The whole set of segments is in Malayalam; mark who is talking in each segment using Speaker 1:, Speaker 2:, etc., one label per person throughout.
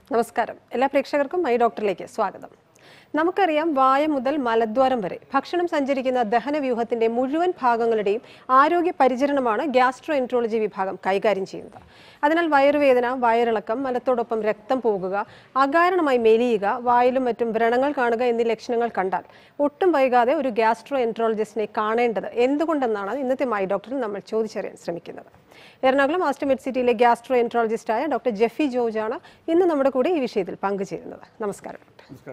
Speaker 1: നമസ്കാരം എല്ലാ പ്രേക്ഷകർക്കും മൈ ഡോക്ടറിലേക്ക് സ്വാഗതം നമുക്കറിയാം വായ മുതൽ മലദ്വാരം വരെ ഭക്ഷണം സഞ്ചരിക്കുന്ന ദഹനവ്യൂഹത്തിന്റെ മുഴുവൻ ഭാഗങ്ങളുടെയും ആരോഗ്യ പരിചരണമാണ് ഗ്യാസ്ട്രോ എൻട്രോളജി വിഭാഗം കൈകാര്യം ചെയ്യുന്നത് അതിനാൽ വയറുവേദന വയറിളക്കം മലത്തോടൊപ്പം രക്തം പോകുക അകാരണമായി മെലിയുക വായിലും മറ്റും വ്രണങ്ങൾ കാണുക എന്നീ ലക്ഷണങ്ങൾ കണ്ടാൽ ഒട്ടും വൈകാതെ ഒരു ഗ്യാസ്ട്രോ എൻട്രോളജിസ്റ്റിനെ കാണേണ്ടത് എന്തുകൊണ്ടെന്നാണ് ഇന്നത്തെ മൈ ഡോക്ടറിൽ നമ്മൾ ചോദിച്ചറിയാൻ ശ്രമിക്കുന്നത് എറണാകുളം ആസ്റ്റർ മെഡ്സിറ്റിയിലെ ഗ്യാസ്ട്രോ എൻട്രോളജിസ്റ്റായ ഡോക്ടർ ജെഫി ജോർജ് ആണ് ഇന്ന് നമ്മുടെ കൂടെ ഈ വിഷയത്തിൽ പങ്കുചേരുന്നത് നമസ്കാരം ഡോക്ടർ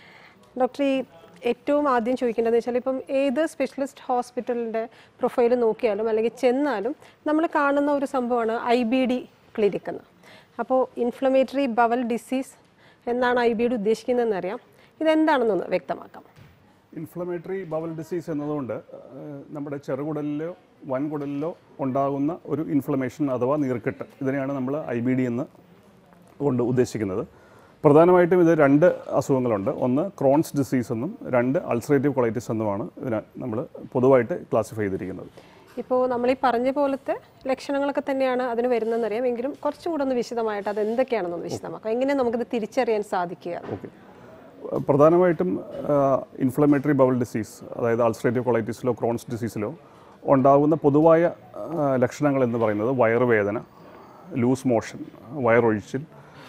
Speaker 1: ഡോക്ടർ ഈ ഏറ്റവും ആദ്യം ചോദിക്കേണ്ടതെന്ന് വെച്ചാൽ ഇപ്പം ഏത് സ്പെഷ്യലിസ്റ്റ് ഹോസ്പിറ്റലിൻ്റെ പ്രൊഫൈൽ നോക്കിയാലും അല്ലെങ്കിൽ ചെന്നാലും നമ്മൾ കാണുന്ന ഒരു സംഭവമാണ് ഐ ബി ഡി ക്ലിനിക് എന്ന് അപ്പോൾ ഇൻഫ്ലമേറ്ററി ബവൽ ഡിസീസ് എന്നാണ് ഐ ബി ഡി ഉദ്ദേശിക്കുന്നതെന്ന് അറിയാം ഇതെന്താണെന്നൊന്ന് വ്യക്തമാക്കാം
Speaker 2: ഇൻഫ്ലമേറ്ററി ബവൽ ഡിസീസ് എന്നതുകൊണ്ട് ഏഹ്, നമ്മുടെ ചെറുകുടലിലോ വൻകുടലിലോ ഉണ്ടാകുന്ന ഒരു ഇൻഫ്ലമേഷൻ അഥവാ നീർക്കെട്ട് ഇതിനെയാണ് നമ്മൾ ഐ ബി ഡി എന്ന് കൊണ്ട് ഉദ്ദേശിക്കുന്നത് പ്രധാനമായിട്ടും ഇത് രണ്ട് അസുഖങ്ങളുണ്ട് ഒന്ന് ക്രോൺസ് ഡിസീസ് എന്നും രണ്ട് അൾസറേറ്റീവ് കൊളൈറ്റിസ് എന്നുമാണ് ഇതിനെ നമ്മൾ പൊതുവായിട്ട് ക്ലാസിഫൈ ചെയ്തിരിക്കുന്നത്
Speaker 1: ഇപ്പോൾ നമ്മൾ ഈ പറഞ്ഞ പോലത്തെ ലക്ഷണങ്ങളൊക്കെ തന്നെയാണ് അതിന് വരുന്നതെന്നറിയാം എങ്കിലും കുറച്ചും കൂടെ ഒന്ന് വിശദമായിട്ട് അത് എന്തൊക്കെയാണെന്നൊന്ന് വിശദമാക്കാം എങ്ങനെ നമുക്കിത് തിരിച്ചറിയാൻ സാധിക്കുക
Speaker 2: ഓക്കെ പ്രധാനമായിട്ടും ഇൻഫ്ലമേറ്ററി ബവൽ ഡിസീസ് അതായത് അൾസറേറ്റീവ് കൊളൈറ്റിസിലോ ക്രോൺസ് ഡിസീസിലോ ഉണ്ടാകുന്ന പൊതുവായ ആ, ലക്ഷണങ്ങൾ എന്ന് പറയുന്നത് വയറുവേദന ലൂസ് മോഷൻ വയറൊഴിച്ചിൽ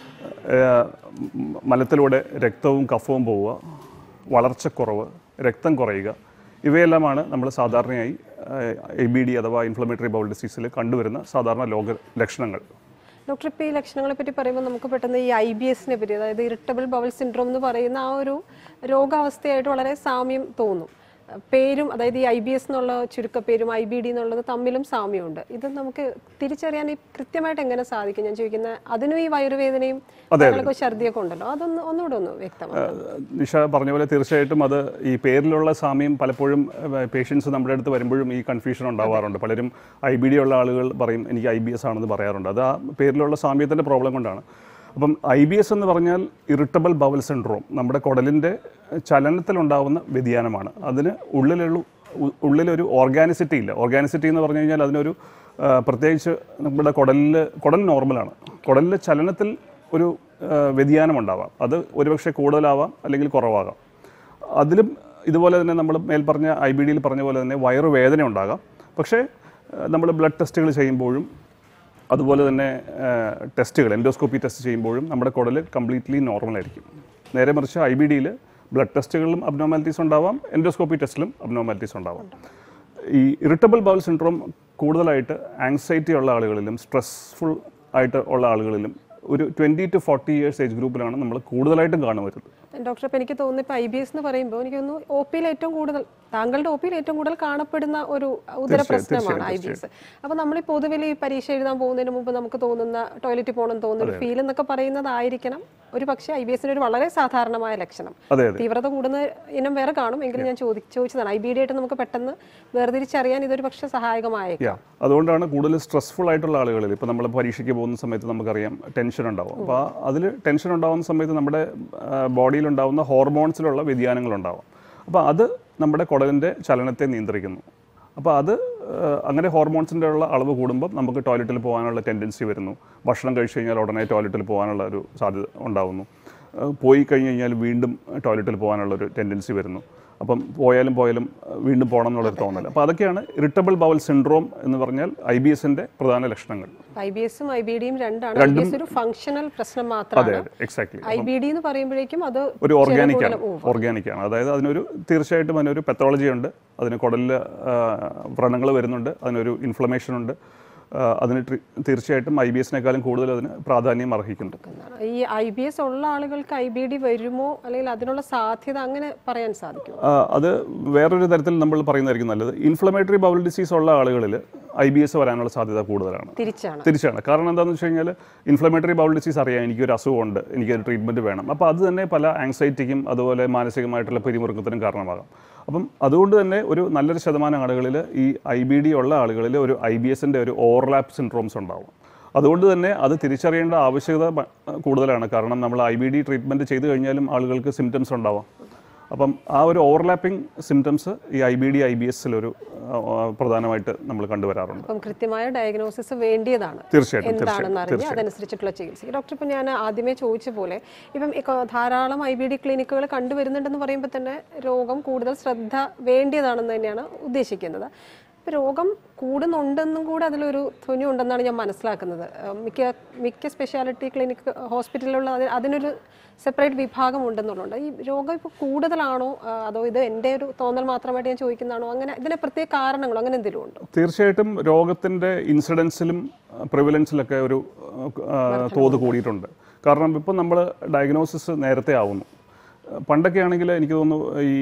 Speaker 2: ആ, മ- മലത്തിലൂടെ രക്തവും കഫവും പോവുക വളർച്ചക്കുറവ് രക്തം കുറയുക ഇവയെല്ലാമാണ് നമ്മൾ സാധാരണയായി എ ബി ഡി അഥവാ ഇൻഫ്ലമേറ്ററി ബൗൾ ഡിസീസിൽ കണ്ടുവരുന്ന സാധാരണ ലോക ലക്ഷണങ്ങൾ
Speaker 1: ഡോക്ടർ ഇപ്പോൾ ഈ ലക്ഷണങ്ങളെ പറ്റി പറയുമ്പോൾ നമുക്ക് പെട്ടെന്ന് ഈ ഐ ബി എസിനെ പറ്റി അതായത് ഇറിറ്റബിൾ ബവൽ സിൻഡ്രോം എന്ന് പറയുന്ന ആ ഒരു രോഗാവസ്ഥയായിട്ട് വളരെ സാമ്യം തോന്നും പേരും അതായത് ഈ ഐ ബി എസ് എന്നുള്ള ചുരുക്കപ്പേരും ഐ ബി ഡി എന്നുള്ളത് തമ്മിലും സാമ്യമുണ്ട് ഇത് നമുക്ക് തിരിച്ചറിയാൻ ഈ കൃത്യമായിട്ട് എങ്ങനെ സാധിക്കും ഞാൻ ചോദിക്കുന്നത് അതിനും ഈ വയറുവേദനയും വയറിളക്കവും ഛർദിയൊക്കെ ഉണ്ടല്ലോ അതൊന്ന് ഒന്നുകൂടെ ഒന്ന് വ്യക്തമാക്കാം
Speaker 2: നിഷ പറഞ്ഞ പോലെ തീർച്ചയായിട്ടും അത് ഈ പേരിലുള്ള സാമ്യം പലപ്പോഴും പേഷ്യൻസ് നമ്മുടെ അടുത്ത് വരുമ്പോഴും ഈ കൺഫ്യൂഷൻ ഉണ്ടാവാറുണ്ട് പലരും ഐ ബി ഡി ഉള്ള ആളുകൾ പറയും എനിക്ക് ഐ ബി എസ് ആണെന്ന് പറയാറുണ്ട് അത് ആ പേരിലുള്ള സാമ്യത്തിൻ്റെ പ്രോബ്ലം കൊണ്ടാണ് അപ്പം ഐ ബി എസ് എന്ന് പറഞ്ഞാൽ ഇറിറ്റബിൾ ബവൽ സിൻഡ്രോം നമ്മുടെ കുടലിൻ്റെ ചലനത്തിലുണ്ടാവുന്ന വ്യതിയാനമാണ് അതിന് ഉള്ളിലുള്ള ഉ- ഉള്ളിലൊരു ഓർഗാനിസിറ്റി ഇല്ല ഓർഗാനിസിറ്റി എന്ന് പറഞ്ഞു കഴിഞ്ഞാൽ അതിനൊരു ആ, പ്രത്യേകിച്ച് നമ്മുടെ കുടലിൽ കുടൽ നോർമലാണ് കുടലിലെ ചലനത്തിൽ ഒരു ആ, വ്യതിയാനം ഉണ്ടാവാം അത് ഒരുപക്ഷെ കൂടുതലാവാം അല്ലെങ്കിൽ കുറവാകാം അതിലും ഇതുപോലെ തന്നെ നമ്മൾ മേൽ പറഞ്ഞ ഐ ബി ഡിയിൽ പറഞ്ഞ പോലെ തന്നെ വയറുവേദന ഉണ്ടാകാം പക്ഷേ നമ്മൾ ബ്ലഡ് ടെസ്റ്റുകൾ ചെയ്യുമ്പോഴും അതുപോലെ തന്നെ ടെസ്റ്റുകൾ എൻഡോസ്കോപ്പി ടെസ്റ്റ് ചെയ്യുമ്പോഴും നമ്മുടെ കുടൽ കംപ്ലീറ്റ്ലി നോർമൽ ആയിരിക്കും നേരെ മറിച്ച് ഐ ബി ഡിയിൽ ബ്ലഡ് ടെസ്റ്റുകളിലും അബ്നോമാലിറ്റീസ് ഉണ്ടാവാം എൻഡോസ്കോപ്പി ടെസ്റ്റിലും അബ്നോമാലിറ്റീസ് ഉണ്ടാവാം ഈ ഇറിറ്റബിൾ ബൗൾ സിൻഡ്രോം കൂടുതലായിട്ട് ആങ്സൈറ്റി ഉള്ള ആളുകളിലും സ്ട്രെസ്ഫുൾ ആയിട്ട് ഉള്ള ആളുകളിലും ഒരു twenty to forty years age ഗ്രൂപ്പിലാണ് നമ്മൾ കൂടുതലായിട്ടും കാണുവരുന്നത്
Speaker 1: ഡോക്ടർ അപ്പോൾ എനിക്ക് തോന്നുന്നു ഇപ്പോൾ ഐ ബി എസ് എന്ന് പറയുമ്പോൾ എനിക്ക് തോന്നുന്നു ഒ പിയിൽ ഏറ്റവും കൂടുതൽ താങ്കളുടെ ഒ പിയിൽ ഏറ്റവും കൂടുതൽ കാണപ്പെടുന്ന ഒരു ഉദര പ്രശ്നമാണ് ഐ ബി എസ് അപ്പോൾ നമ്മൾ ഈ പൊതുവിൽ ഈ പരീക്ഷ എഴുതാൻ പോകുന്നതിന് മുമ്പ് നമുക്ക് തോന്നുന്ന ടോയ്ലറ്റിൽ പോകണം തോന്നുന്ന ഒരു ഫീൽ എന്നൊക്കെ പറയുന്നതായിരിക്കണം ഒരു പക്ഷേ ഐ ബി എസിന് ഒരു വളരെ സാധാരണമായ ലക്ഷണം
Speaker 2: അതെ അതെ
Speaker 1: തീവ്രത കൂടുന്ന ഇനം വേറെ കാണും എങ്കിലും ഞാൻ ചോദി ചോദിച്ചതാണ് ഐ ബി ഡി ആയിട്ട് നമുക്ക് പെട്ടെന്ന് വേർതിരിച്ചറിയാൻ ഇതൊരു പക്ഷേ സഹായകമായേക്കും
Speaker 2: യാ അതുകൊണ്ടാണ് കൂടുതൽ സ്ട്രെസ്ഫുൾ ആയിട്ടുള്ള ആളുകളിൽ ഇപ്പോൾ നമ്മൾ പരീക്ഷയ്ക്ക് പോകുന്ന സമയത്ത് നമുക്കറിയാം ടെൻഷൻ ഉണ്ടാവും അപ്പോൾ അതിൽ ടെൻഷൻ ഉണ്ടാകുന്ന സമയത്ത് നമ്മുടെ ബോഡിയിൽ ഉണ്ടാകുന്ന ഹോർമോൺസിലുള്ള വ്യതിയാനങ്ങൾ ഉണ്ടാവും അപ്പോൾ അത് നമ്മുടെ കുടലിൻ്റെ ചലനത്തെ നിയന്ത്രിക്കുന്നു അപ്പോൾ അത് ആ, അങ്ങനെ ഹോർമോൺസിൻ്റെ ഉള്ള അളവ് കൂടുമ്പോൾ നമുക്ക് ടോയ്ലറ്റിൽ പോകാനുള്ള ടെൻഡൻസി വരുന്നു ഭക്ഷണം കഴിച്ചു കഴിഞ്ഞാൽ ഉടനെ ടോയ്ലറ്റിൽ പോകാനുള്ള ഒരു സാധ്യത ഉണ്ടാകുന്നു ആ, പോയി കഴിഞ്ഞ് കഴിഞ്ഞാൽ വീണ്ടും ടോയ്ലറ്റിൽ പോകാനുള്ള ഒരു ടെൻഡൻസി വരുന്നു അപ്പം പോയാലും പോയാലും അഹ് വീണ്ടും പോകണം എന്നുള്ളൊരു തോന്നൽ അപ്പോൾ അതൊക്കെയാണ് ഇറിറ്റബിൾ ബവൽ സിൻഡ്രോം എന്ന് പറഞ്ഞാൽ ഐ ബി എസിൻ്റെ പ്രധാന ലക്ഷണങ്ങൾ
Speaker 1: ഐ ബി എസും ഐ ബി ഡിയും രണ്ടാണ് ഐ ബി എസ് ഒരു ഫങ്ഷണൽ പ്രശ്നം മാത്രമാണ്
Speaker 2: അതെ അതെ എക്സാക്ട്ലി
Speaker 1: ഐ ബി ഡി എന്ന് പറയുമ്പോഴേക്കും അത്
Speaker 2: ഒരു ഓർഗാനിക് ആണ് ഓർഗാനിക് ആണ് അതായത് അതിനൊരു തീർച്ചയായിട്ടും അതിനൊരു പെത്തോളജി ഉണ്ട് അതിന് കുടലിൽ വ്രണങ്ങൾ വരുന്നുണ്ട് അതിനൊരു ഇൻഫ്ലമേഷൻ ഉണ്ട് ആ, അതിന് ട്രീ- തീർച്ചയായിട്ടും ഐ ബി എസിനേക്കാളും കൂടുതൽ അതിന് പ്രാധാന്യം അർഹിക്കുന്നുണ്ട്
Speaker 1: എന്നാണ്. ഈ ഐ ബി എസ് ഉള്ള ആളുകൾക്ക് ഐ ബി ഡി വരുമോ അല്ലെങ്കിൽ അതിനുള്ള സാധ്യത അങ്ങനെ പറയാൻ സാധിക്കുമോ
Speaker 2: ആ, അത് വേറൊരു തരത്തിൽ നമ്മൾ പറയുന്നതായിരിക്കും നല്ലത് ഇൻഫ്ലമേറ്ററി ബൗൾ ഡിസീസ് ഉള്ള ആളുകളിൽ ഐ ബി എസ് വരാനുള്ള സാധ്യത കൂടുതലാണ്
Speaker 1: തിരിച്ചാണ്
Speaker 2: തിരിച്ചാണ് കാരണം എന്താണെന്ന് വെച്ച് കഴിഞ്ഞാൽ ഇൻഫ്ലമേറ്ററി ബൗൾ ഡിസീസ് അറിയാം എനിക്കൊരു അസുഖമുണ്ട് എനിക്കൊരു ട്രീറ്റ്മെൻറ്റ് വേണം അപ്പോൾ അത് തന്നെ പല ആങ്സൈറ്റിക്കും അതുപോലെ മാനസികമായിട്ടുള്ള പിരിമുറുക്കത്തിനും കാരണമാകാം അപ്പം അതുകൊണ്ട് തന്നെ ഒരു നല്ലൊരു ശതമാനം ആളുകളിൽ ഈ ഐ ബി ഡി ഉള്ള ആളുകളിൽ ഒരു ഐ ബി എസിൻ്റെ ഒരു ഓവർലാപ്പ് സിൻഡ്രോംസ് ഉണ്ടാവും അതുകൊണ്ട് തന്നെ അത് തിരിച്ചറിയേണ്ട ആവശ്യകത ബ- കൂടുതലാണ് കാരണം നമ്മൾ ഐ ബി ഡി ട്രീറ്റ്മെൻറ്റ് ചെയ്ത് കഴിഞ്ഞാലും ആളുകൾക്ക് സിംറ്റംസ് ഉണ്ടാവാം അപ്പം ആ ഒരു ഓവർലാപ്പിംഗ് സിംറ്റംസ് ഈ I B D I B എസിലൊരു പ്രധാനമായിട്ട് നമ്മൾ കണ്ടുവരാറുണ്ട്
Speaker 1: അപ്പം കൃത്യമായ ഡയഗ്നോസിസ് വേണ്ടിയതാണ്
Speaker 2: തീർച്ചയായിട്ടും
Speaker 1: എന്താണെന്ന് അറിഞ്ഞ് അതനുസരിച്ചിട്ടുള്ള ചികിത്സ ഡോക്ടർ ഇപ്പം ഞാൻ ആദ്യമേ ചോദിച്ച പോലെ ഇപ്പം ഈ കൊ- ധാരാളം ഐ ബി ഡി ക്ലിനിക്കുകൾ കണ്ടുവരുന്നുണ്ടെന്ന് പറയുമ്പോൾ തന്നെ രോഗം കൂടുതൽ ശ്രദ്ധ വേണ്ടിയതാണെന്ന് തന്നെയാണ് ഉദ്ദേശിക്കുന്നത് ഇപ്പം രോഗം കൂടുന്നുണ്ടെന്നും കൂടെ അതിലൊരു ധ്വനി ഉണ്ടെന്നാണ് ഞാൻ മനസ്സിലാക്കുന്നത് ഏഹ് മിക്ക മിക്ക സ്പെഷ്യാലിറ്റി ക്ലിനിക്ക് ഹോസ്പിറ്റലിലുള്ള അതിന് അതിനൊരു സെപ്പറേറ്റ് വിഭാഗം ഉണ്ടെന്നുള്ളത് ഈ രോഗം ഇപ്പോൾ കൂടുതലാണോ ആ, അതോ ഇത് എൻ്റെ ഒരു തോന്നൽ മാത്രമായിട്ട് ഞാൻ ചോദിക്കുന്നതാണോ അങ്ങനെ ഇതിന് പ്രത്യേക കാരണങ്ങളോ അങ്ങനെ എന്തെങ്കിലും ഉണ്ടോ
Speaker 2: തീർച്ചയായിട്ടും രോഗത്തിൻ്റെ ഇൻസിഡൻസിലും പ്രിവലൻസിലൊക്കെ ഒരു ആ, തോത് കൂടിയിട്ടുണ്ട് കാരണം ഇപ്പം നമ്മൾ ഡയഗ്നോസിസ് നേരത്തെ ആവുന്നു പണ്ടൊക്കെ ആണെങ്കിൽ എനിക്ക് തോന്നുന്നു ഈ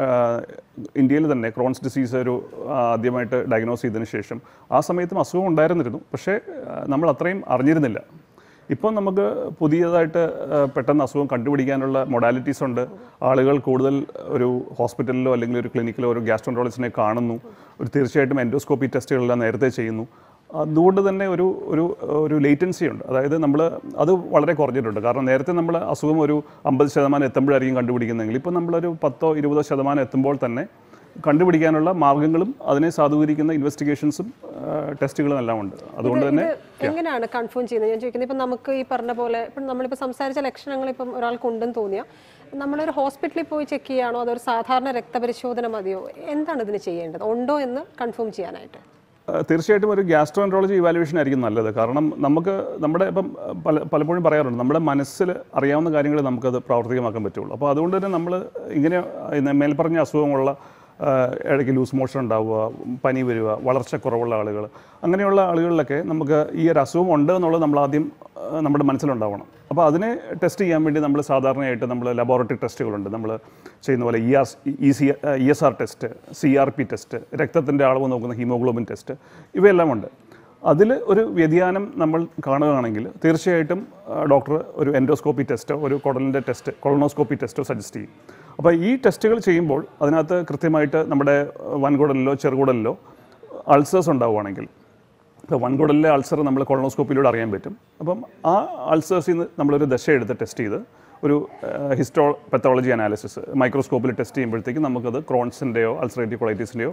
Speaker 2: ഇന്ത്യയിൽ തന്നെ ക്രോൺസ് ഡിസീസ് ഒരു ആ, ആദ്യമായിട്ട് ഡയഗ്നോസ് ചെയ്തതിന് ശേഷം ആ സമയത്തും അസുഖം ഉണ്ടായിരുന്നിരുന്നു പക്ഷേ ആ, നമ്മൾ അത്രയും അറിഞ്ഞിരുന്നില്ല ഇപ്പം നമുക്ക് പുതിയതായിട്ട് ആ, പെട്ടെന്ന് അസുഖം കണ്ടുപിടിക്കാനുള്ള മൊഡാലിറ്റീസ് ഉണ്ട് ആളുകൾ കൂടുതൽ ഒരു ഹോസ്പിറ്റലിലോ അല്ലെങ്കിൽ ഒരു ക്ലിനിക്കിലോ ഒരു ഗ്യാസ്ട്രോൻട്രോളജിസ്റ്റിനെ കാണുന്നു ഒരു തീർച്ചയായിട്ടും എൻഡോസ്കോപ്പി ടെസ്റ്റുകളെല്ലാം നേരത്തെ ചെയ്യുന്നു അതുകൊണ്ട് തന്നെ ഒരു ഒരു ഒരു ലേറ്റൻസി ഉണ്ട് അതായത് നമ്മൾ അത് വളരെ കുറഞ്ഞിട്ടുണ്ട് കാരണം നേരത്തെ നമ്മൾ അസുഖം ഒരു അമ്പത് ശതമാനം എത്തുമ്പോഴായിരിക്കും കണ്ടുപിടിക്കുന്നതെങ്കിൽ ഇപ്പോൾ നമ്മളൊരു പത്തോ ഇരുപതോ ശതമാനം എത്തുമ്പോൾ തന്നെ കണ്ടുപിടിക്കാനുള്ള മാർഗങ്ങളും അതിനെ സാധൂകരിക്കുന്ന ഇൻവെസ്റ്റിഗേഷൻസും ടെസ്റ്റുകളും എല്ലാം ഉണ്ട് അതുകൊണ്ട് തന്നെ
Speaker 1: ഇത് എങ്ങനെയാണ് കൺഫേം ചെയ്യുന്നത് ഞാൻ ചോദിക്കുന്നത് ഇപ്പം നമുക്ക് ഈ പറഞ്ഞ പോലെ ഇപ്പം നമ്മളിപ്പോൾ സംസാരിച്ച ലക്ഷണങ്ങൾ ഇപ്പം ഒരാൾക്കുണ്ടെന്ന് തോന്നിയാൽ നമ്മളൊരു ഹോസ്പിറ്റലിൽ പോയി ചെക്ക് ചെയ്യുകയാണോ അതൊരു സാധാരണ രക്തപരിശോധന മതിയോ എന്താണ് ഇതിന് ചെയ്യേണ്ടത് ഉണ്ടോ എന്ന് കൺഫേം ചെയ്യാനായിട്ട്
Speaker 2: ആ, തീർച്ചയായിട്ടും ഒരു ഗ്യാസ്ട്രോൻട്രോളജി ഇവാലുവേഷൻ ആയിരിക്കും നല്ലത് കാരണം നമുക്ക് നമ്മുടെ ഇപ്പം പല പലപ്പോഴും പറയാറുണ്ട് നമ്മുടെ മനസ്സിൽ അറിയാവുന്ന കാര്യങ്ങൾ നമുക്കത് പ്രാവർത്തികമാക്കാൻ പറ്റുള്ളൂ അപ്പോൾ അതുകൊണ്ട് തന്നെ നമ്മൾ ഇങ്ങനെ ഇന്ന് മേൽപ്പറഞ്ഞ അസുഖമുള്ള ആ, ഇടയ്ക്ക് ലൂസ് മോഷൻ ഉണ്ടാവുക പനി വരിക വളർച്ചക്കുറവുള്ള ആളുകൾ അങ്ങനെയുള്ള ആളുകളിലൊക്കെ നമുക്ക് ഈ ഒരു അസുഖം ഉണ്ട് എന്നുള്ളത് നമ്മൾ ആദ്യം ആ, നമ്മുടെ മനസ്സിലുണ്ടാവണം അപ്പോൾ അതിനെ ടെസ്റ്റ് ചെയ്യാൻ വേണ്ടി നമ്മൾ സാധാരണയായിട്ട് നമ്മൾ ലബോറട്ടറി ടെസ്റ്റുകളുണ്ട് നമ്മൾ ചെയ്യുന്ന പോലെ E R E C E S R test C R P test രക്തത്തിൻ്റെ അളവ് നോക്കുന്ന ഹീമോഗ്ലോബിൻ ടെസ്റ്റ് ഇവയെല്ലാം ഉണ്ട് അതിൽ ഒരു വ്യതിയാനം നമ്മൾ കാണുകയാണെങ്കിൽ തീർച്ചയായിട്ടും ഡോക്ടർ ഒരു എൻഡോസ്കോപ്പി ടെസ്റ്റോ ഒരു കുടലിൻ്റെ ടെസ്റ്റ് കൊളനോസ്കോപ്പി ടെസ്റ്റോ സജസ്റ്റ് ചെയ്യും അപ്പോൾ ഈ ടെസ്റ്റുകൾ ചെയ്യുമ്പോൾ അതിനകത്ത് കൃത്യമായിട്ട് നമ്മുടെ വൻകുടലിലോ ചെറുകുടലിലോ അൾസേഴ്സ് ഉണ്ടാവുകയാണെങ്കിൽ ഇപ്പോൾ വൻകുടലിലെ അൾസർ നമ്മൾ കൊളനോസ്കോപ്പിലൂടെ അറിയാൻ പറ്റും അപ്പം ആ അൾസേഴ്സിൽ നിന്ന് നമ്മളൊരു ദശ എടുത്ത് ടെസ്റ്റ് ചെയ്ത് ഒരു ഹിസ്റ്റോ പെത്തോളജി അനാലിസിസ് മൈക്രോസ്കോപ്പിൽ ടെസ്റ്റ് ചെയ്യുമ്പോഴത്തേക്കും നമുക്കത് ക്രോൺസിൻ്റെയോ അൾസറേറ്റീവ് കൊളൈറ്റീസിൻ്റെയോ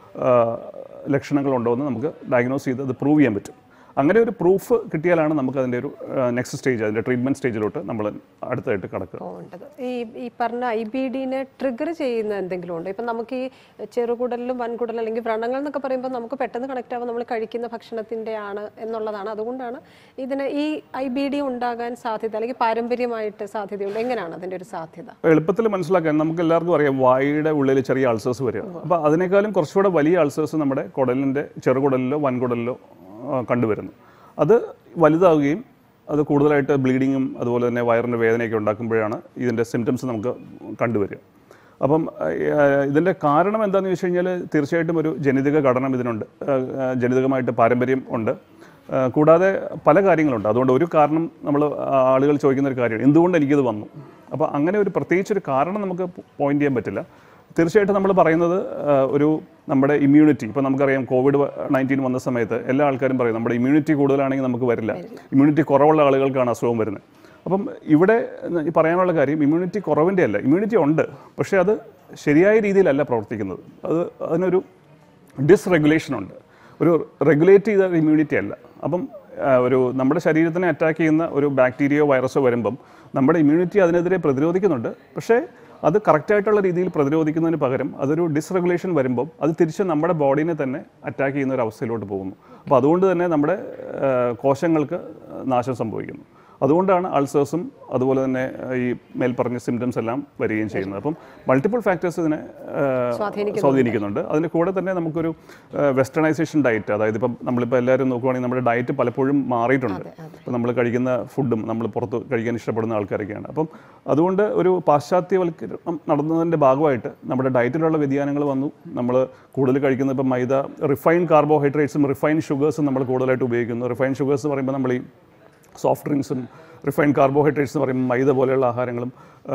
Speaker 2: ലക്ഷണങ്ങളുണ്ടോ എന്ന് നമുക്ക് ഡയഗ്നോസ് ചെയ്ത് അത് പ്രൂവ് ചെയ്യാൻ പറ്റും അങ്ങനെ ഒരു പ്രൂഫ് കിട്ടിയാലാണ് നമുക്ക് അതിൻ്റെ ഒരു നെക്സ്റ്റ് സ്റ്റേജ് അതിൻ്റെ ട്രീറ്റ്മെൻറ്റ് സ്റ്റേജിലോട്ട് നമ്മൾ അടുത്തായിട്ട് കടക്കുക
Speaker 1: പോകേണ്ടത് ഈ ഈ പറഞ്ഞ ഐ ബി ഡിനെ ട്രിഗർ ചെയ്യുന്ന എന്തെങ്കിലും ഉണ്ടോ ഇപ്പം നമുക്ക് ഈ ചെറുകുടലിലും വൻകുടലും അല്ലെങ്കിൽ വ്രണങ്ങൾ എന്നൊക്കെ പറയുമ്പോൾ നമുക്ക് പെട്ടെന്ന് കണക്ട് ആവുക നമ്മൾ കഴിക്കുന്ന ഭക്ഷണത്തിൻ്റെ ആണ് എന്നുള്ളതാണ് അതുകൊണ്ടാണ് ഇതിന് ഈ ഐ ബി ഡി ഉണ്ടാകാൻ സാധ്യത അല്ലെങ്കിൽ പാരമ്പര്യമായിട്ട് സാധ്യതയുണ്ട് എങ്ങനെയാണ് അതിൻ്റെ ഒരു സാധ്യത
Speaker 2: എളുപ്പത്തിൽ മനസ്സിലാക്കാൻ നമുക്ക് എല്ലാവർക്കും അറിയാം വായുടെ ഉള്ളിൽ ചെറിയ അൾസേഴ്സ് വരിക അപ്പോൾ അതിനേക്കാളും കുറച്ചുകൂടെ വലിയ അൾസേഴ്സ് നമ്മുടെ കുടലിൻ്റെ ചെറുകുടലിലോ വൻകുടലിലോ ആ, കണ്ടുവരുന്നു അത് വലുതാവുകയും അത് കൂടുതലായിട്ട് ബ്ലീഡിങ്ങും അതുപോലെ തന്നെ വയറിൻ്റെ വേദനയൊക്കെ ഉണ്ടാക്കുമ്പോഴാണ് ഇതിൻ്റെ സിംറ്റംസ് നമുക്ക് കണ്ടുവരിക അപ്പം ഇതിൻ്റെ കാരണം എന്താണെന്ന് ചോദിച്ചു കഴിഞ്ഞാൽ തീർച്ചയായിട്ടും ഒരു ജനിതക ഘടനം ഇതിനുണ്ട് ആ, ആ, ജനിതകമായിട്ട് പാരമ്പര്യം ഉണ്ട് ആ, കൂടാതെ പല കാര്യങ്ങളുണ്ട് അതുകൊണ്ട് ഒരു കാരണം നമ്മൾ ആളുകൾ ചോദിക്കുന്ന ഒരു കാര്യമാണ് എന്തുകൊണ്ട് എനിക്കിത് വന്നു അപ്പോൾ അങ്ങനെ ഒരു പ്രത്യേകിച്ച് ഒരു കാരണം നമുക്ക് പോയിന്റ് ചെയ്യാൻ പറ്റില്ല തീർച്ചയായിട്ടും നമ്മൾ പറയുന്നത് ആ, ഒരു നമ്മുടെ ഇമ്മ്യൂണിറ്റി ഇപ്പോൾ നമുക്കറിയാം കോവിഡ് നയൻറ്റീൻ വന്ന സമയത്ത് എല്ലാ ആൾക്കാരും പറയും നമ്മുടെ ഇമ്മ്യൂണിറ്റി കൂടുതലാണെങ്കിൽ നമുക്ക് വരില്ല ഇമ്മ്യൂണിറ്റി കുറവുള്ള ആളുകൾക്കാണ് അസുഖം വരുന്നത് അപ്പം ഇവിടെ ഈ പറയാനുള്ള കാര്യം ഇമ്മ്യൂണിറ്റി കുറവിൻ്റെ അല്ല ഇമ്മ്യൂണിറ്റി ഉണ്ട് പക്ഷേ അത് ശരിയായ രീതിയിലല്ല പ്രവർത്തിക്കുന്നത് അത് അതിനൊരു ഡിസ്റെഗുലേഷൻ ഉണ്ട് ഒരു റെഗുലേറ്റ് ചെയ്ത ഇമ്മ്യൂണിറ്റി അല്ല അപ്പം ആ, ഒരു നമ്മുടെ ശരീരത്തിനെ അറ്റാക്ക് ചെയ്യുന്ന ഒരു ബാക്ടീരിയയോ വൈറസോ വരുമ്പം നമ്മുടെ ഇമ്മ്യൂണിറ്റി അതിനെതിരെ പ്രതിരോധിക്കുന്നുണ്ട് പക്ഷേ അത് കറക്റ്റായിട്ടുള്ള രീതിയിൽ പ്രതിരോധിക്കുന്നതിന് പകരം അതൊരു ഡിസ്റെഗുലേഷൻ വരുമ്പം അത് തിരിച്ച് നമ്മുടെ ബോഡീനെ തന്നെ അറ്റാക്ക് ചെയ്യുന്ന ഒരു അവസ്ഥയിലോട്ട് പോകുന്നു അപ്പോൾ അതുകൊണ്ട് തന്നെ നമ്മുടെ ആ, കോശങ്ങൾക്ക് നാശം സംഭവിക്കുന്നു അതുകൊണ്ടാണ് അൾസേഴ്സും അതുപോലെ തന്നെ ആ, ഈ മേൽപ്പറഞ്ഞ സിംറ്റംസ് എല്ലാം വരികയും ചെയ്യുന്നത് അപ്പം മൾട്ടിപ്പിൾ ഫാക്ടേഴ്സ് ഇതിനെ ആ, സ്വാധീനിക്കുന്നുണ്ട് അതിന് കൂടെ തന്നെ നമുക്കൊരു വെസ്റ്റേണൈസേഷൻ ഡയറ്റ് അതായത് ഇപ്പം നമ്മളിപ്പോൾ എല്ലാവരും നോക്കുവാണെങ്കിൽ നമ്മുടെ ഡയറ്റ് പലപ്പോഴും മാറിയിട്ടുണ്ട് ഇപ്പം നമ്മൾ കഴിക്കുന്ന ഫുഡും നമ്മൾ പുറത്ത് കഴിക്കാൻ ഇഷ്ടപ്പെടുന്ന ആൾക്കാരൊക്കെയാണ് അപ്പം അതുകൊണ്ട് ഒരു പാശ്ചാത്യവൽക്കരണം നടന്നതിൻ്റെ ഭാഗമായിട്ട് നമ്മുടെ ഡയറ്റിലുള്ള വ്യതിയാനങ്ങൾ വന്നു നമ്മൾ കൂടുതൽ കഴിക്കുന്ന ഇപ്പം മൈദ റിഫൈൻ കാർബോഹൈഡ്രേറ്റ്സും റിഫൈൻ ഷുഗേഴ്സും നമ്മൾ കൂടുതലായിട്ട് ഉപയോഗിക്കുന്നു റിഫൈൻ ഷുഗേഴ്സ് പറയുമ്പോൾ നമ്മൾ ഈ സോഫ്റ്റ് ഡ്രിങ്ക്സും റിഫൈൻ കാർബോഹൈഡ്രേറ്റ്സ് എന്ന് പറയുമ്പോൾ മൈദ പോലെയുള്ള ആഹാരങ്ങളും